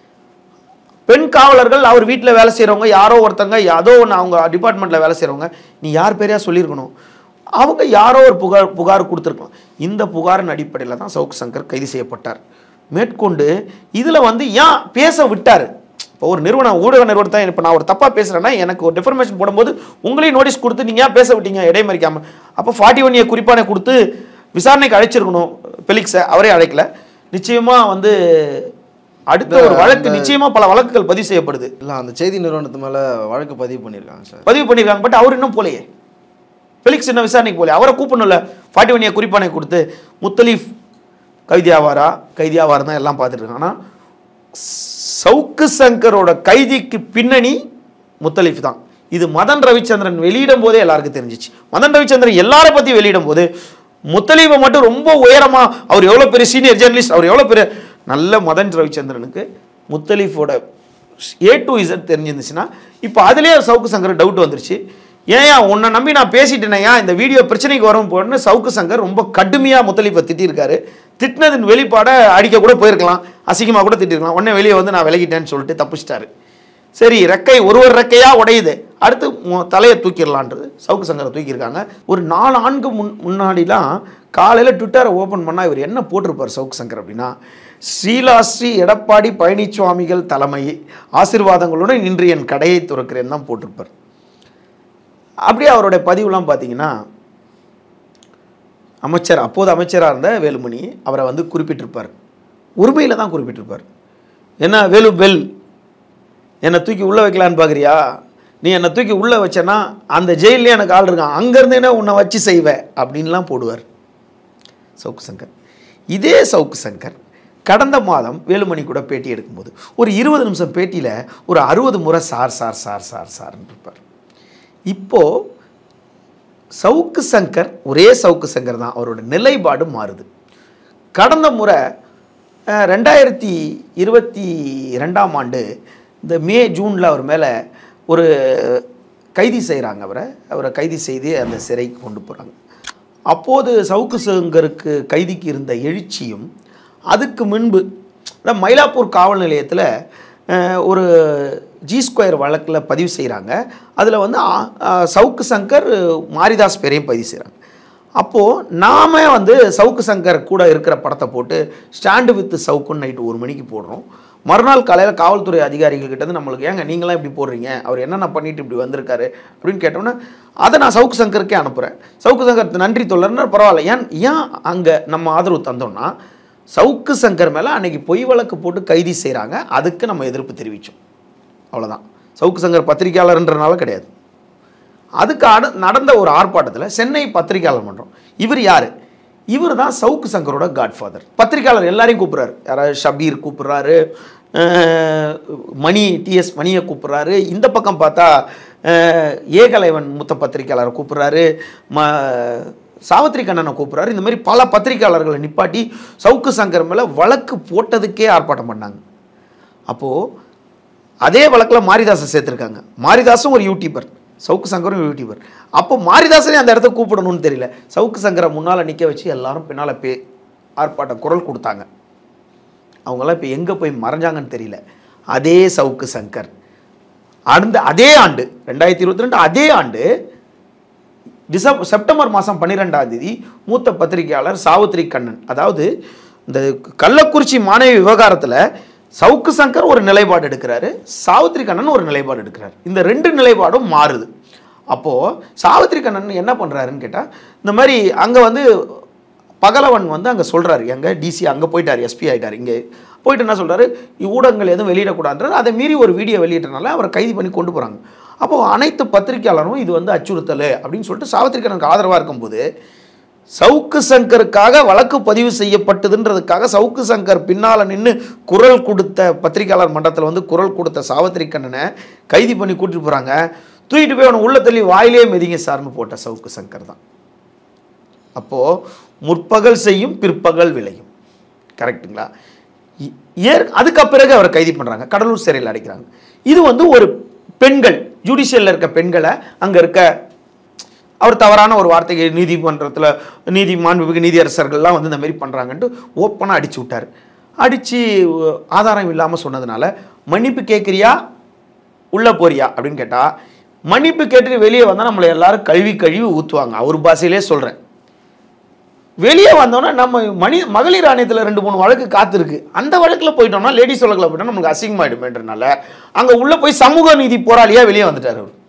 பெண் காவலர்கள் அவர் வீட்டில் வேலை செய்கிறவங்க யாரோ ஒருத்தங்க ஏதோ ஒன்று அவங்க டிபார்ட்மெண்ட்டில் வேலை செய்கிறவங்க நீ யார் பேரையா சொல்லியிருக்கணும் அவங்க யாரோ ஒரு புகார் புகார் கொடுத்துருக்கலாம் இந்த புகாரின் அடிப்படையில் தான் சவுக் சங்கர் கைது செய்யப்பட்டார் மேற்கொண்டு இதில் வந்து ஏன் பேச விட்டார் இப்போ ஒரு நிறுவனம் ஊடக நிறுவனத்தை இப்போ நான் ஒரு தப்பாக பேசுகிறேன்னா எனக்கு ஒரு டிஃபர்மேஷன் போடும்போது உங்களையும் நோட்டீஸ் கொடுத்து நீங்கள் ஏன் பேச விட்டீங்க இடைமறிக்காமல் அப்போ ஃபார்ட்டி ஒன் ஏ குறிப்பானை கொடுத்து விசாரணைக்கு அழைச்சிருக்கணும் பெலிக்ஸை அவரே அழைக்கல நிச்சயமாக வந்து அடுத்த ஒரு வழக்கு நிச்சயமாக பல வழக்குகள் பதிவு செய்யப்படுது இல்லை அந்த செய்தி நிறுவனத்து மேலே வழக்கு பதிவு பண்ணியிருக்காங்க சார் பதிவு பண்ணியிருக்காங்க பட் அவர் இன்னும் போலையே ஃபெலிக்ஸ் இன்னும் விசாரணைக்கு போல அவரை கூப்பிடணும்ல ஃபார்ட்டி ஒன் குறிப்பானை கொடுத்து முத்தலீஃப் கைதியாவாரா கைதியாவாரா தான் எல்லாம் பார்த்துட்டு இருக்காங்க ஆனால் சவுக்கு சங்கரோட கைதிக்கு பின்னணி முத்தலீஃப் தான் இது மதன் ரவிச்சந்திரன் வெளியிடும் போதே எல்லாருக்கும் தெரிஞ்சிச்சு மதன் ரவிச்சந்திரன் எல்லாரை பற்றி வெளியிடும் போது முத்தலீஃபை மட்டும் ரொம்ப உயரமா அவர் எவ்வளோ பெரிய சீனியர் ஜேர்னலிஸ்ட் அவர் எவ்வளோ பெரிய நல்ல மதன் ரவிச்சந்திரனுக்கு முத்தலீஃபோட ஏ டு இசட் தெரிஞ்சிருந்துச்சுன்னா இப்போ அதுலேயே சவுக்கு சங்கர் டவுட் வந்துருச்சு ஏன் உன்னை நம்பி நான் பேசிட்டேனையா இந்த வீடியோ பிரச்சனைக்கு வரும் போன்னு சவுக்கு சங்கர் ரொம்ப கடுமையாக முத்தலீஃபை திட்டியிருக்காரு திட்டினதின் வெளிப்பாடை அடிக்க கூட போயிருக்கலாம் அசிங்கமாக கூட திட்டிருக்கலாம் உடனே வெளியே வந்து நான் விலகிட்டேன்னு சொல்லிட்டு தப்பிச்சிட்டாரு சரி ரெக்கை ஒரு ஒரு ரெக்கையா உடையுது அடுத்து மு- தலையை தூக்கிடலான்றது சவுக்கு சங்கரை தூக்கியிருக்காங்க ஒரு நாலு ஆண்டுக்கு முன் முன்னாடிலாம் காலையில் ட்விட்டரை ஓப்பன் பண்ணால் இவர் என்ன போட்டிருப்பார் சவுக்கு சங்கர் அப்படின்னா ஸ்ரீலாஸ்ரீ எடப்பாடி பழனிசுவாமிகள் தலைமை ஆசீர்வாதங்களுடன் இன்று என் கடையை துறக்கிறேன் தான் போட்டிருப்பார் அப்படியே அவருடைய பதிவுலாம் பார்த்தீங்கன்னா அமைச்சர் அப்போது அமைச்சராக இருந்த வேலுமணி அவரை வந்து குறிப்பிட்டிருப்பார் உரிமையில் தான் குறிப்பிட்டிருப்பார் என்ன வேலு பெல் என்னை தூக்கி உள்ளே வைக்கலான்னு பார்க்குறியா நீ என்னை தூக்கி உள்ளே வச்சேன்னா அந்த ஜெயிலே எனக்கு ஆள் இருக்கான் அங்கேருந்து என்ன உன்னை வச்சு செய்வேன் அப்படின்லாம் போடுவார் சவுக்கு சங்கர் இதே சவுக்கு சங்கர் கடந்த மாதம் வேலுமணி கூட பேட்டி எடுக்கும்போது ஒரு இருபது நிமிஷம் பேட்டியில் ஒரு அறுபது முறை சார் சார் சார் சார் சார்ன்னு இருப்பார் இப்போது சவுக்கு சங்கர் ஒரே சவுக்கு சங்கர் தான் அவரோட நிலைப்பாடு மாறுது கடந்த முறை அஹ், ரெண்டாயிரத்தி இருபத்தி ரெண்டாம் ஆண்டு இந்த மே ஜூனில் அவர் மேலே ஒரு கைதி செய்கிறாங்க அவரை அவரை கைதி செய்து அந்த சிறைக்கு கொண்டு போகிறாங்க அப்போது சவுக்கு சங்கருக்கு கைதிக்கு இருந்த எழுச்சியும் அதுக்கு முன்பு அதான் மயிலாப்பூர் காவல் நிலையத்தில் அஹ், ஒரு ஜி ஸ்கொயர் வழக்கில் பதிவு செய்கிறாங்க அதில் வந்து ஆ- ஆ, சவுக்கு சங்கர் மாரிதாஸ் பேரையும் பதிவு செய்கிறாங்க அப்போது நாம வந்து சவுக்கு சங்கர் கூட இருக்கிற படத்தை போட்டு ஸ்டாண்டு வித் சவுக்குன்னு நைட்டு ஒரு மணிக்கு போடுறோம் மறுநாள் காலையில் காவல்துறை அதிகாரிகள் கிட்ட இருந்து நம்மளுக்கு ஏங்க நீங்களாம் இப்படி போடுறீங்க அவர் என்னென்ன பண்ணிட்டு இப்படி வந்திருக்காரு அப்படின்னு கேட்டோன்னா அதை நான் சவுக்கு சங்கருக்கே அனுப்புகிறேன் சவுக்கு சங்கர் நன்றி தொல்லர்னா பரவாயில்ல ஏன் ஏன் அங்கே நம்ம ஆதரவு தந்தோம்னா சவுக்கு சங்கர் மேலே அன்னைக்கு பொய் வழக்கு போட்டு கைதி செய்கிறாங்க அதுக்கு நம்ம எதிர்ப்பு தெரிவித்தோம் அவ்வளோதான் சவுக்கு சங்கர் பத்திரிகையாளர்ன்றனால கிடையாது அதுக்கு அட நடந்த ஒரு ஆர்ப்பாட்டத்தில் சென்னை பத்திரிகையாளர் மன்றம் இவர் யார் இவர் தான் சவுக்கு சங்கரோட காட்ஃபாதர் பத்திரிகையாளர் எல்லாரையும் கூப்பிட்றாரு யாராவது ஷபீர் கூப்பிட்றாரு அஹ், மணி டிஎஸ் மணியை கூப்பிட்றாரு இந்த பக்கம் பார்த்தா அஹ், ஏகலைவன் மூத்த பத்திரிகையாளரை கூப்பிட்றாரு ம சாவித்திரி கண்ணனை கூப்பிட்றாரு இந்த மாதிரி பல பத்திரிகையாளர்களை நிப்பாட்டி சவுக்கு சங்கர் மேலே வழக்கு போட்டதுக்கே ஆர்ப்பாட்டம் பண்ணாங்க அப்போது அதே வழக்கில் மாரிதாஸை சேர்த்துருக்காங்க மாரிதாஸும் ஒரு யூடியூபர் சவுக்கு சங்கரும் யூடியூபர் அப்போ மாரிதாசனே அந்த இடத்த கூப்பிடணும்னு தெரியல சவுக்கு சங்கரை முன்னால் நிற்க வச்சு எல்லாரும் பின்னால் பே ஆர்ப்பாட்ட குரல் கொடுத்தாங்க அவங்களாம் இப்போ எங்கே போய் மறைஞ்சாங்கன்னு தெரியல அதே சவுக்கு சங்கர் அடுத்த அதே ஆண்டு ரெண்டாயிரத்தி இருபத்தி ரெண்டு அதே ஆண்டு டிசம்பர் செப்டம்பர் மாதம் பன்னிரெண்டாம் தேதி மூத்த பத்திரிகையாளர் சாவித்ரி கண்ணன் அதாவது இந்த கள்ளக்குறிச்சி மாணவி விவகாரத்தில் சவுக்கு சங்கர் ஒரு நிலைப்பாடு எடுக்கிறாரு சாவித்ரி கண்ணன் ஒரு நிலைப்பாடு எடுக்கிறார் இந்த ரெண்டு நிலைப்பாடும் மாறுது அப்போது சாவித்ரி கண்ணன் என்ன பண்ணுறாருன்னு கேட்டால் இந்த மாதிரி அங்கே வந்து பகலவன் வந்து அங்கே சொல்கிறாரு எங்க டிசி அங்கே போயிட்டார் எஸ்பி ஆயிட்டார் இங்கே போயிட்டு என்ன சொல்கிறாரு ஊடகங்கள் எதுவும் வெளியிடக்கூடாதுன்றாரு அதை மீறி ஒரு வீடியோ வெளியிட்டனால அவரை கைது பண்ணி கொண்டு போகிறாங்க அப்போது அனைத்து பத்திரிகையாளரும் இது வந்து அச்சுறுத்தல் அப்படின்னு சொல்லிட்டு சாவித்திரி கண்ணனுக்கு ஆதரவாக இருக்கும்போது சவுக்கு சங்கருக்காக வழக்கு பதிவு செய்யப்பட்டதுன்றதுக்காக சவுக்கு சங்கர் பின்னால் நின்று குரல் கொடுத்த பத்திரிகையாளர் மன்றத்தில் வந்து குரல் கொடுத்த சாவித்திரி கண்ணனை கைது பண்ணி கூட்டிட்டு போகிறாங்க தூக்கிட்டு போய் அவனை உள்ள தள்ளி வாயிலே மிதிங்க சார்னு போட்ட சவுக்கு சங்கர் தான் அப்போது முற்பகல் செய்யும் பிற்பகல் விளையும் கரெக்ட்டுங்களா இ- ஏர் அதுக்கு பிறகு அவரை கைது பண்ணுறாங்க கடலூர் சிறையில் அடைக்கிறாங்க இது வந்து ஒரு பெண்கள் ஜுடிஷியலில் இருக்க பெண்களை அங்கே இருக்க அவர் தவறான ஒரு வார்த்தைக்கு நீதிமன்றத்தில் நீதி மாண்புமிகு நீதியரசர்கள்லாம் வந்து இந்த மாதிரி பண்ணுறாங்கன்ட்டு ஓப்பனாக அடிச்சு விட்டார் அடித்து ஆதாரம் இல்லாமல் சொன்னதுனால மன்னிப்பு கேட்குறியா உள்ளே போறியா அப்படின்னு கேட்டால் மன்னிப்பு கேட்டுட்டு வெளியே வந்தால் நம்மளை எல்லாரும் கழுவி கழுவி ஊற்றுவாங்க அவர் பாஷையிலே சொல்கிறேன் வெளியே வந்தோன்னா நம்ம மணி மகளிர் ஆணையத்தில் ரெண்டு மூணு வழக்கு காத்திருக்கு அந்த வழக்கில் போயிட்டோம்னா லேடிஸ் வழக்கில் போயிட்டோம்னா நமக்கு அசிங்கமாயிடுமேன்றனால அங்கே உள்ளே போய் சமூக நீதி போராளியா வெளியே வந்துட்டார் அவர்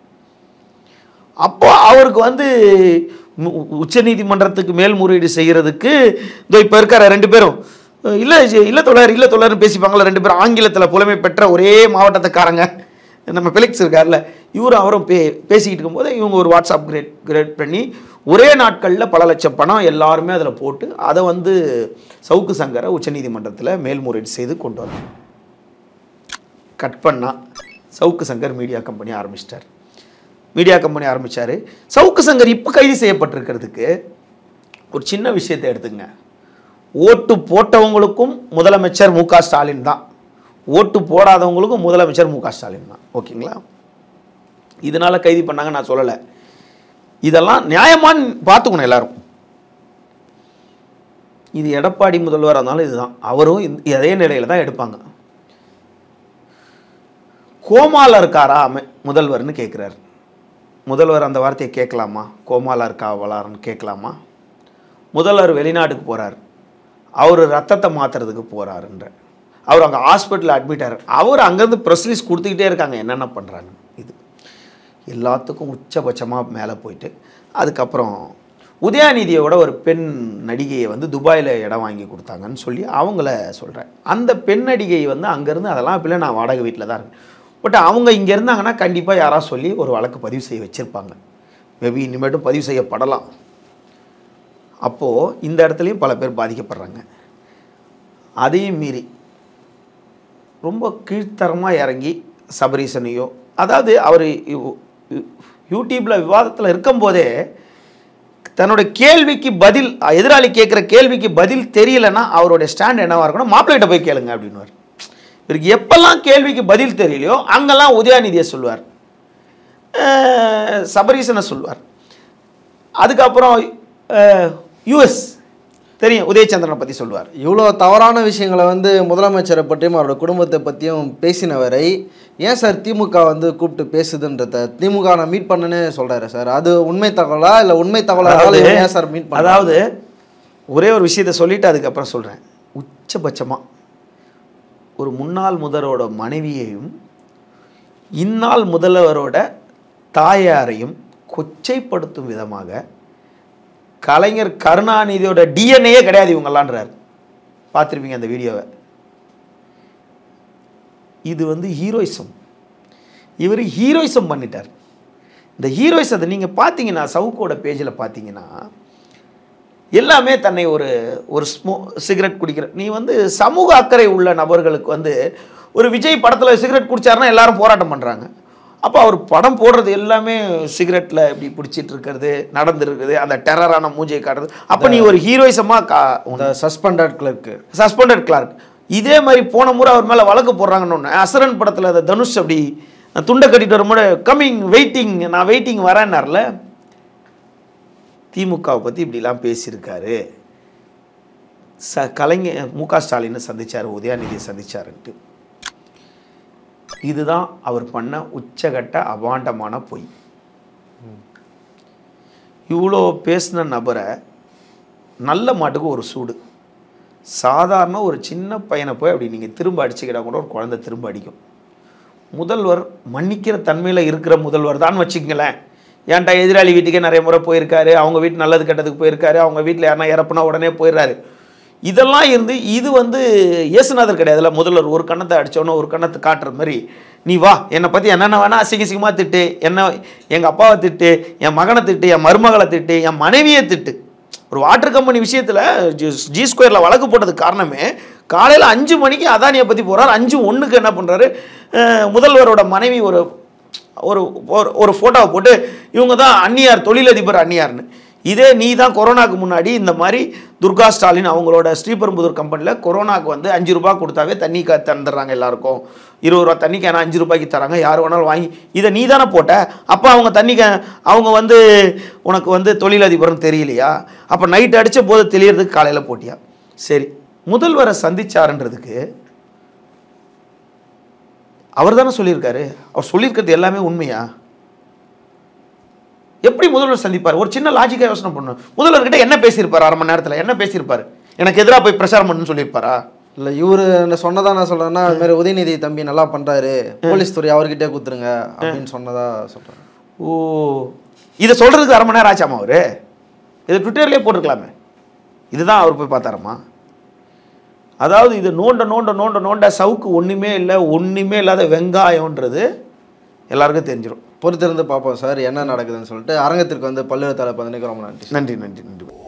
அப்போ அவருக்கு வந்து மு- உச்ச நீதிமன்றத்துக்கு மேல்முறையீடு செய்கிறதுக்கு இதோ இப்போ இருக்கிற ரெண்டு பேரும் இல்லை இல்லை தொழிலர் இல்லை தொழிலர்னு பேசிப்பாங்களா ரெண்டு பேரும் ஆங்கிலத்தில் புலமை பெற்ற ஒரே மாவட்டத்துக்காரங்க நம்ம பிலிக்ஸ் இருக்கார்ல இவரும் அவரும் பே பேசிக்கிட்டு இருக்கும்போது இவங்க ஒரு வாட்ஸ்அப் கிரியேட் கிரியேட் பண்ணி ஒரே நாட்களில் பல லட்சம் பணம் எல்லாருமே அதில் போட்டு அதை வந்து சவுக்கு சங்கரை உச்சநீதிமன்றத்தில் மேல்முறையீடு செய்து கொண்டு வந்தாங்க கட் பண்ணா சவுக்கு சங்கர் மீடியா கம்பெனி ஆரம்பிச்சிட்டார் மீடியா கம்பெனி ஆரம்பிச்சாரு சவுக்கு சங்கர் இப்போ கைது செய்யப்பட்டிருக்கிறதுக்கு ஒரு சின்ன விஷயத்தை எடுத்துங்க ஓட்டு போட்டவங்களுக்கும் முதலமைச்சர் மு க ஸ்டாலின் தான் ஓட்டு போடாதவங்களுக்கும் முதலமைச்சர் மு க ஸ்டாலின் தான் ஓகேங்களா இதனால கைது பண்ணாங்க நான் சொல்லலை இதெல்லாம் நியாயமான்னு பார்த்துக்கணும் எல்லாரும் இது எடப்பாடி முதல்வராக இருந்தாலும் இதுதான் அவரும் இந்த- அதே நிலையில தான் எடுப்பாங்க கோமால இருக்காரா அமை முதல்வர்னு கேட்குறாரு முதல்வர் அந்த வார்த்தையை கேட்கலாமா கோமால இருக்கா வளாரன்னு கேட்கலாமா முதல்வர் வெளிநாட்டுக்கு போறார் அவர் ரத்தத்தை மாத்துறதுக்கு போறாருன்ற அவர் அங்கே ஹாஸ்பிட்டலில் அட்மிட் ஆகிறார் அவர் அங்கேருந்து ப்ரெஸ்லீஸ் கொடுத்துக்கிட்டே இருக்காங்க என்னென்ன பண்ணுறாங்க இது எல்லாத்துக்கும் உச்சபட்சமாக மேலே போயிட்டு அதுக்கப்புறம் உதயாநிதியோட ஒரு பெண் நடிகையை வந்து துபாயில் இடம் வாங்கி கொடுத்தாங்கன்னு சொல்லி அவங்கள சொல்கிறேன் அந்த பெண் நடிகை வந்து அங்கேருந்து அதெல்லாம் இப்போ நான் வாடகை வீட்டில் தான் இருக்கேன் பட் அவங்க இங்கே இருந்தாங்கன்னா கண்டிப்பாக யாராவது சொல்லி ஒரு வழக்கு பதிவு செய்ய வச்சுருப்பாங்க மேபி இனிமேட்டும் பதிவு செய்யப்படலாம் அப்போது இந்த இடத்துலையும் பல பேர் பாதிக்கப்படுறாங்க அதையும் மீறி ரொம்ப கீழ்த்தரமாக இறங்கி சபரீசனையோ அதாவது அவர் யூடியூப்பில் விவாதத்தில் இருக்கும்போதே தன்னோட கேள்விக்கு பதில் எதிராளி கேட்குற கேள்விக்கு பதில் தெரியலன்னா அவருடைய ஸ்டாண்ட் என்னவா இருக்கணும் மாப்பிள்ளைகிட்ட போய் கேளுங்க அப்படின்னுவார் இவருக்கு எப்பெல்லாம் கேள்விக்கு பதில் தெரியலையோ அங்கெல்லாம் உதயாநிதியை சொல்லுவார் அஹ் சபரீசனை சொல்லுவார் அதுக்கப்புறம் யுஎஸ் தெரியும் உதயச்சந்திரனை பற்றி சொல்லுவார் இவ்வளோ தவறான விஷயங்களை வந்து முதலமைச்சரை பற்றியும் அவரோட குடும்பத்தை பற்றியும் பேசினவரை ஏன் சார் திமுக வந்து கூப்பிட்டு பேசுதுன்றத திமுக நான் மீட் பண்ணேன்னு சொல்கிறாரு சார் அது உண்மை தகவலா இல்லை உண்மை தகவலா அதாவது- இருந்தாலும் ஏன் சார் மீட் பண்ண அதாவது ஒரே ஒரு விஷயத்தை சொல்லிட்டு அதுக்கப்புறம் சொல்கிறேன் உச்சபட்சமாக ஒரு முன்னாள் முதல்வரோட மனைவியையும் இந்நாள் முதல்வரோட தாயாரையும் கொச்சைப்படுத்தும் விதமாக கலைஞர் கருணாநிதியோட டிஎன்ஏயே கிடையாது இவங்கெல்லான்றார் பார்த்துருப்பீங்க அந்த வீடியோவை இது வந்து ஹீரோயிசம் இவர் ஹீரோயிசம் பண்ணிட்டார் இந்த ஹீரோயிசத்தை நீங்கள் பார்த்தீங்கன்னா சவுக்கோட பேஜில் பார்த்தீங்கன்னா எல்லாமே தன்னை ஒரு ஒரு ஸ்மோ சிகரெட் குடிக்கிற நீ வந்து சமூக அக்கறை உள்ள நபர்களுக்கு வந்து ஒரு விஜய் படத்தில் சிகரெட் குடிச்சாருன்னா எல்லாரும் போராட்டம் பண்ணுறாங்க அப்போ அவர் படம் போடுறது எல்லாமே சிகரெட்டில் இப்படி பிடிச்சிட்டு இருக்கிறது நடந்துருக்குது அந்த டெரரான மூஞ்சியை காட்டுறது அப்போ நீ ஒரு ஹீரோயிசமாக கா இந்த சஸ்பெண்டட் கிளர்க்கு சஸ்பெண்டட் கிளார்க் இதே மாதிரி போன முறை அவர் மேலே வழக்கு போடுறாங்கன்னு ஒன்று அசரன் படத்தில் அந்த தனுஷ் அப்படி நான் துண்டை கட்டிட்டு வரும்போது கம்மிங் வெயிட்டிங் நான் வெயிட்டிங் வரேன்னார்ல திமுகவை பற்றி இப்படிலாம் பேசியிருக்காரு ச கலைஞர் மு க ஸ்டாலினை சந்திச்சார் உதயாநிதியை சந்திச்சாருன்ட்டு இதுதான் அவர் பண்ண உச்சகட்ட அபாண்டமான பொய் இவ்வளோ பேசின நபரை நல்ல மாட்டுக்கு ஒரு சூடு சாதாரண ஒரு சின்ன பையனை போய் அப்படி நீங்கள் திரும்ப அடிச்சுக்கிட்டா கூட ஒரு குழந்தை திரும்ப அடிக்கும் முதல்வர் மன்னிக்கிற தன்மையில் இருக்கிற முதல்வர் தான் வச்சுக்கங்களேன் ஏன்டா எதிராளி வீட்டுக்கே நிறைய முறை போயிருக்காரு அவங்க வீட்டு நல்லது கெட்டதுக்கு போயிருக்காரு அவங்க வீட்டில் யாருனா இறப்புனா உடனே போயிடுறாரு இதெல்லாம் இருந்து இது வந்து இயேசுநாதர் கிடையாதுல்ல முதல்வர் ஒரு கண்ணத்தை அடிச்சோன்னே ஒரு கண்ணத்தை காட்டுற மாதிரி நீ வா என்னை பற்றி என்னென்ன வேணா அசிங்க அசிங்கமாக திட்டு என்ன எங்கள் அப்பாவை திட்டு என் மகனை திட்டு என் மருமகளை திட்டு என் மனைவியை திட்டு ஒரு வாட்டர் கம்பெனி விஷயத்தில் ஜி ஸ்கொயரில் வழக்கு போட்டதுக்கு காரணமே காலையில் அஞ்சு மணிக்கு அதானியை பற்றி போகிறார் அஞ்சு ஒன்றுக்கு என்ன பண்ணுறாரு முதல்வரோட மனைவி ஒரு ஒரு ஒரு- ஒரு ஃபோட்டோவை போட்டு இவங்க தான் அந்நியார் தொழிலதிபர் அந்நியார்னு இதே நீ தான் கொரோனாக்கு முன்னாடி இந்த மாதிரி துர்கா ஸ்டாலின் அவங்களோட ஸ்ரீபெரும்புதூர் கம்பெனியில் கொரோனாக்கு வந்து அஞ்சு ரூபாய் கொடுத்தாவே தண்ணி க தந்துடுறாங்க எல்லாருக்கும் இருபது ரூபா தண்ணி கேன அஞ்சு ரூபாய்க்கு தராங்க யார் வேணாலும் வாங்கி இதை நீ தானே போட்ட அப்போ அவங்க தண்ணி கே அவங்க வந்து உனக்கு வந்து தொழிலதிபர்னு தெரியலையா அப்போ நைட் அடித்த போது தெரியறதுக்கு காலையில் போட்டியா சரி முதல்வரை சந்திச்சாருன்றதுக்கு அவர் தானே சொல்லியிருக்காரு அவர் சொல்லியிருக்கிறது எல்லாமே உண்மையா எப்படி முதல்வர் சந்திப்பார் ஒரு சின்ன லாஜிக்காக யோசனை பண்ணணும் முதல்வர்கிட்ட என்ன பேசியிருப்பார் அரை மணி நேரத்தில் என்ன பேசியிருப்பார் எனக்கு எதிராக போய் பிரச்சாரம் பண்ணுன்னு சொல்லியிருப்பாரா இல்லை இவரு என்ன சொன்னதா நான் சொல்றேன்னா அது மாதிரி உதயநிதி தம்பி நல்லா பண்றாரு போலீஸ் துறை அவர்கிட்டே கொடுத்துருங்க அப்படின்னு சொன்னதா சொல்றேன் ஓ இதை சொல்கிறதுக்கு அரை மணி நேரம் ஆச்சாமா அவர் இதை ட்விட்டர்லேயே போட்டிருக்கலாமே இதுதான் அவர் போய் பார்த்தாரம்மா அதாவது இது நோண்ட நோண்ட நோண்ட நோண்ட சவுக்கு ஒன்றுமே இல்லை ஒன்றுமே இல்லாத வெங்காயம்ன்றது எல்லாருக்கும் தெரிஞ்சிடும் பொறுத்திருந்து பார்ப்போம் சார் என்ன நடக்குதுன்னு சொல்லிட்டு அரங்கத்திற்கு வந்து பல்லுவத்தாளர் பதினைக்கு ரொம்ப நன்றி நன்றி நன்றி நன்றி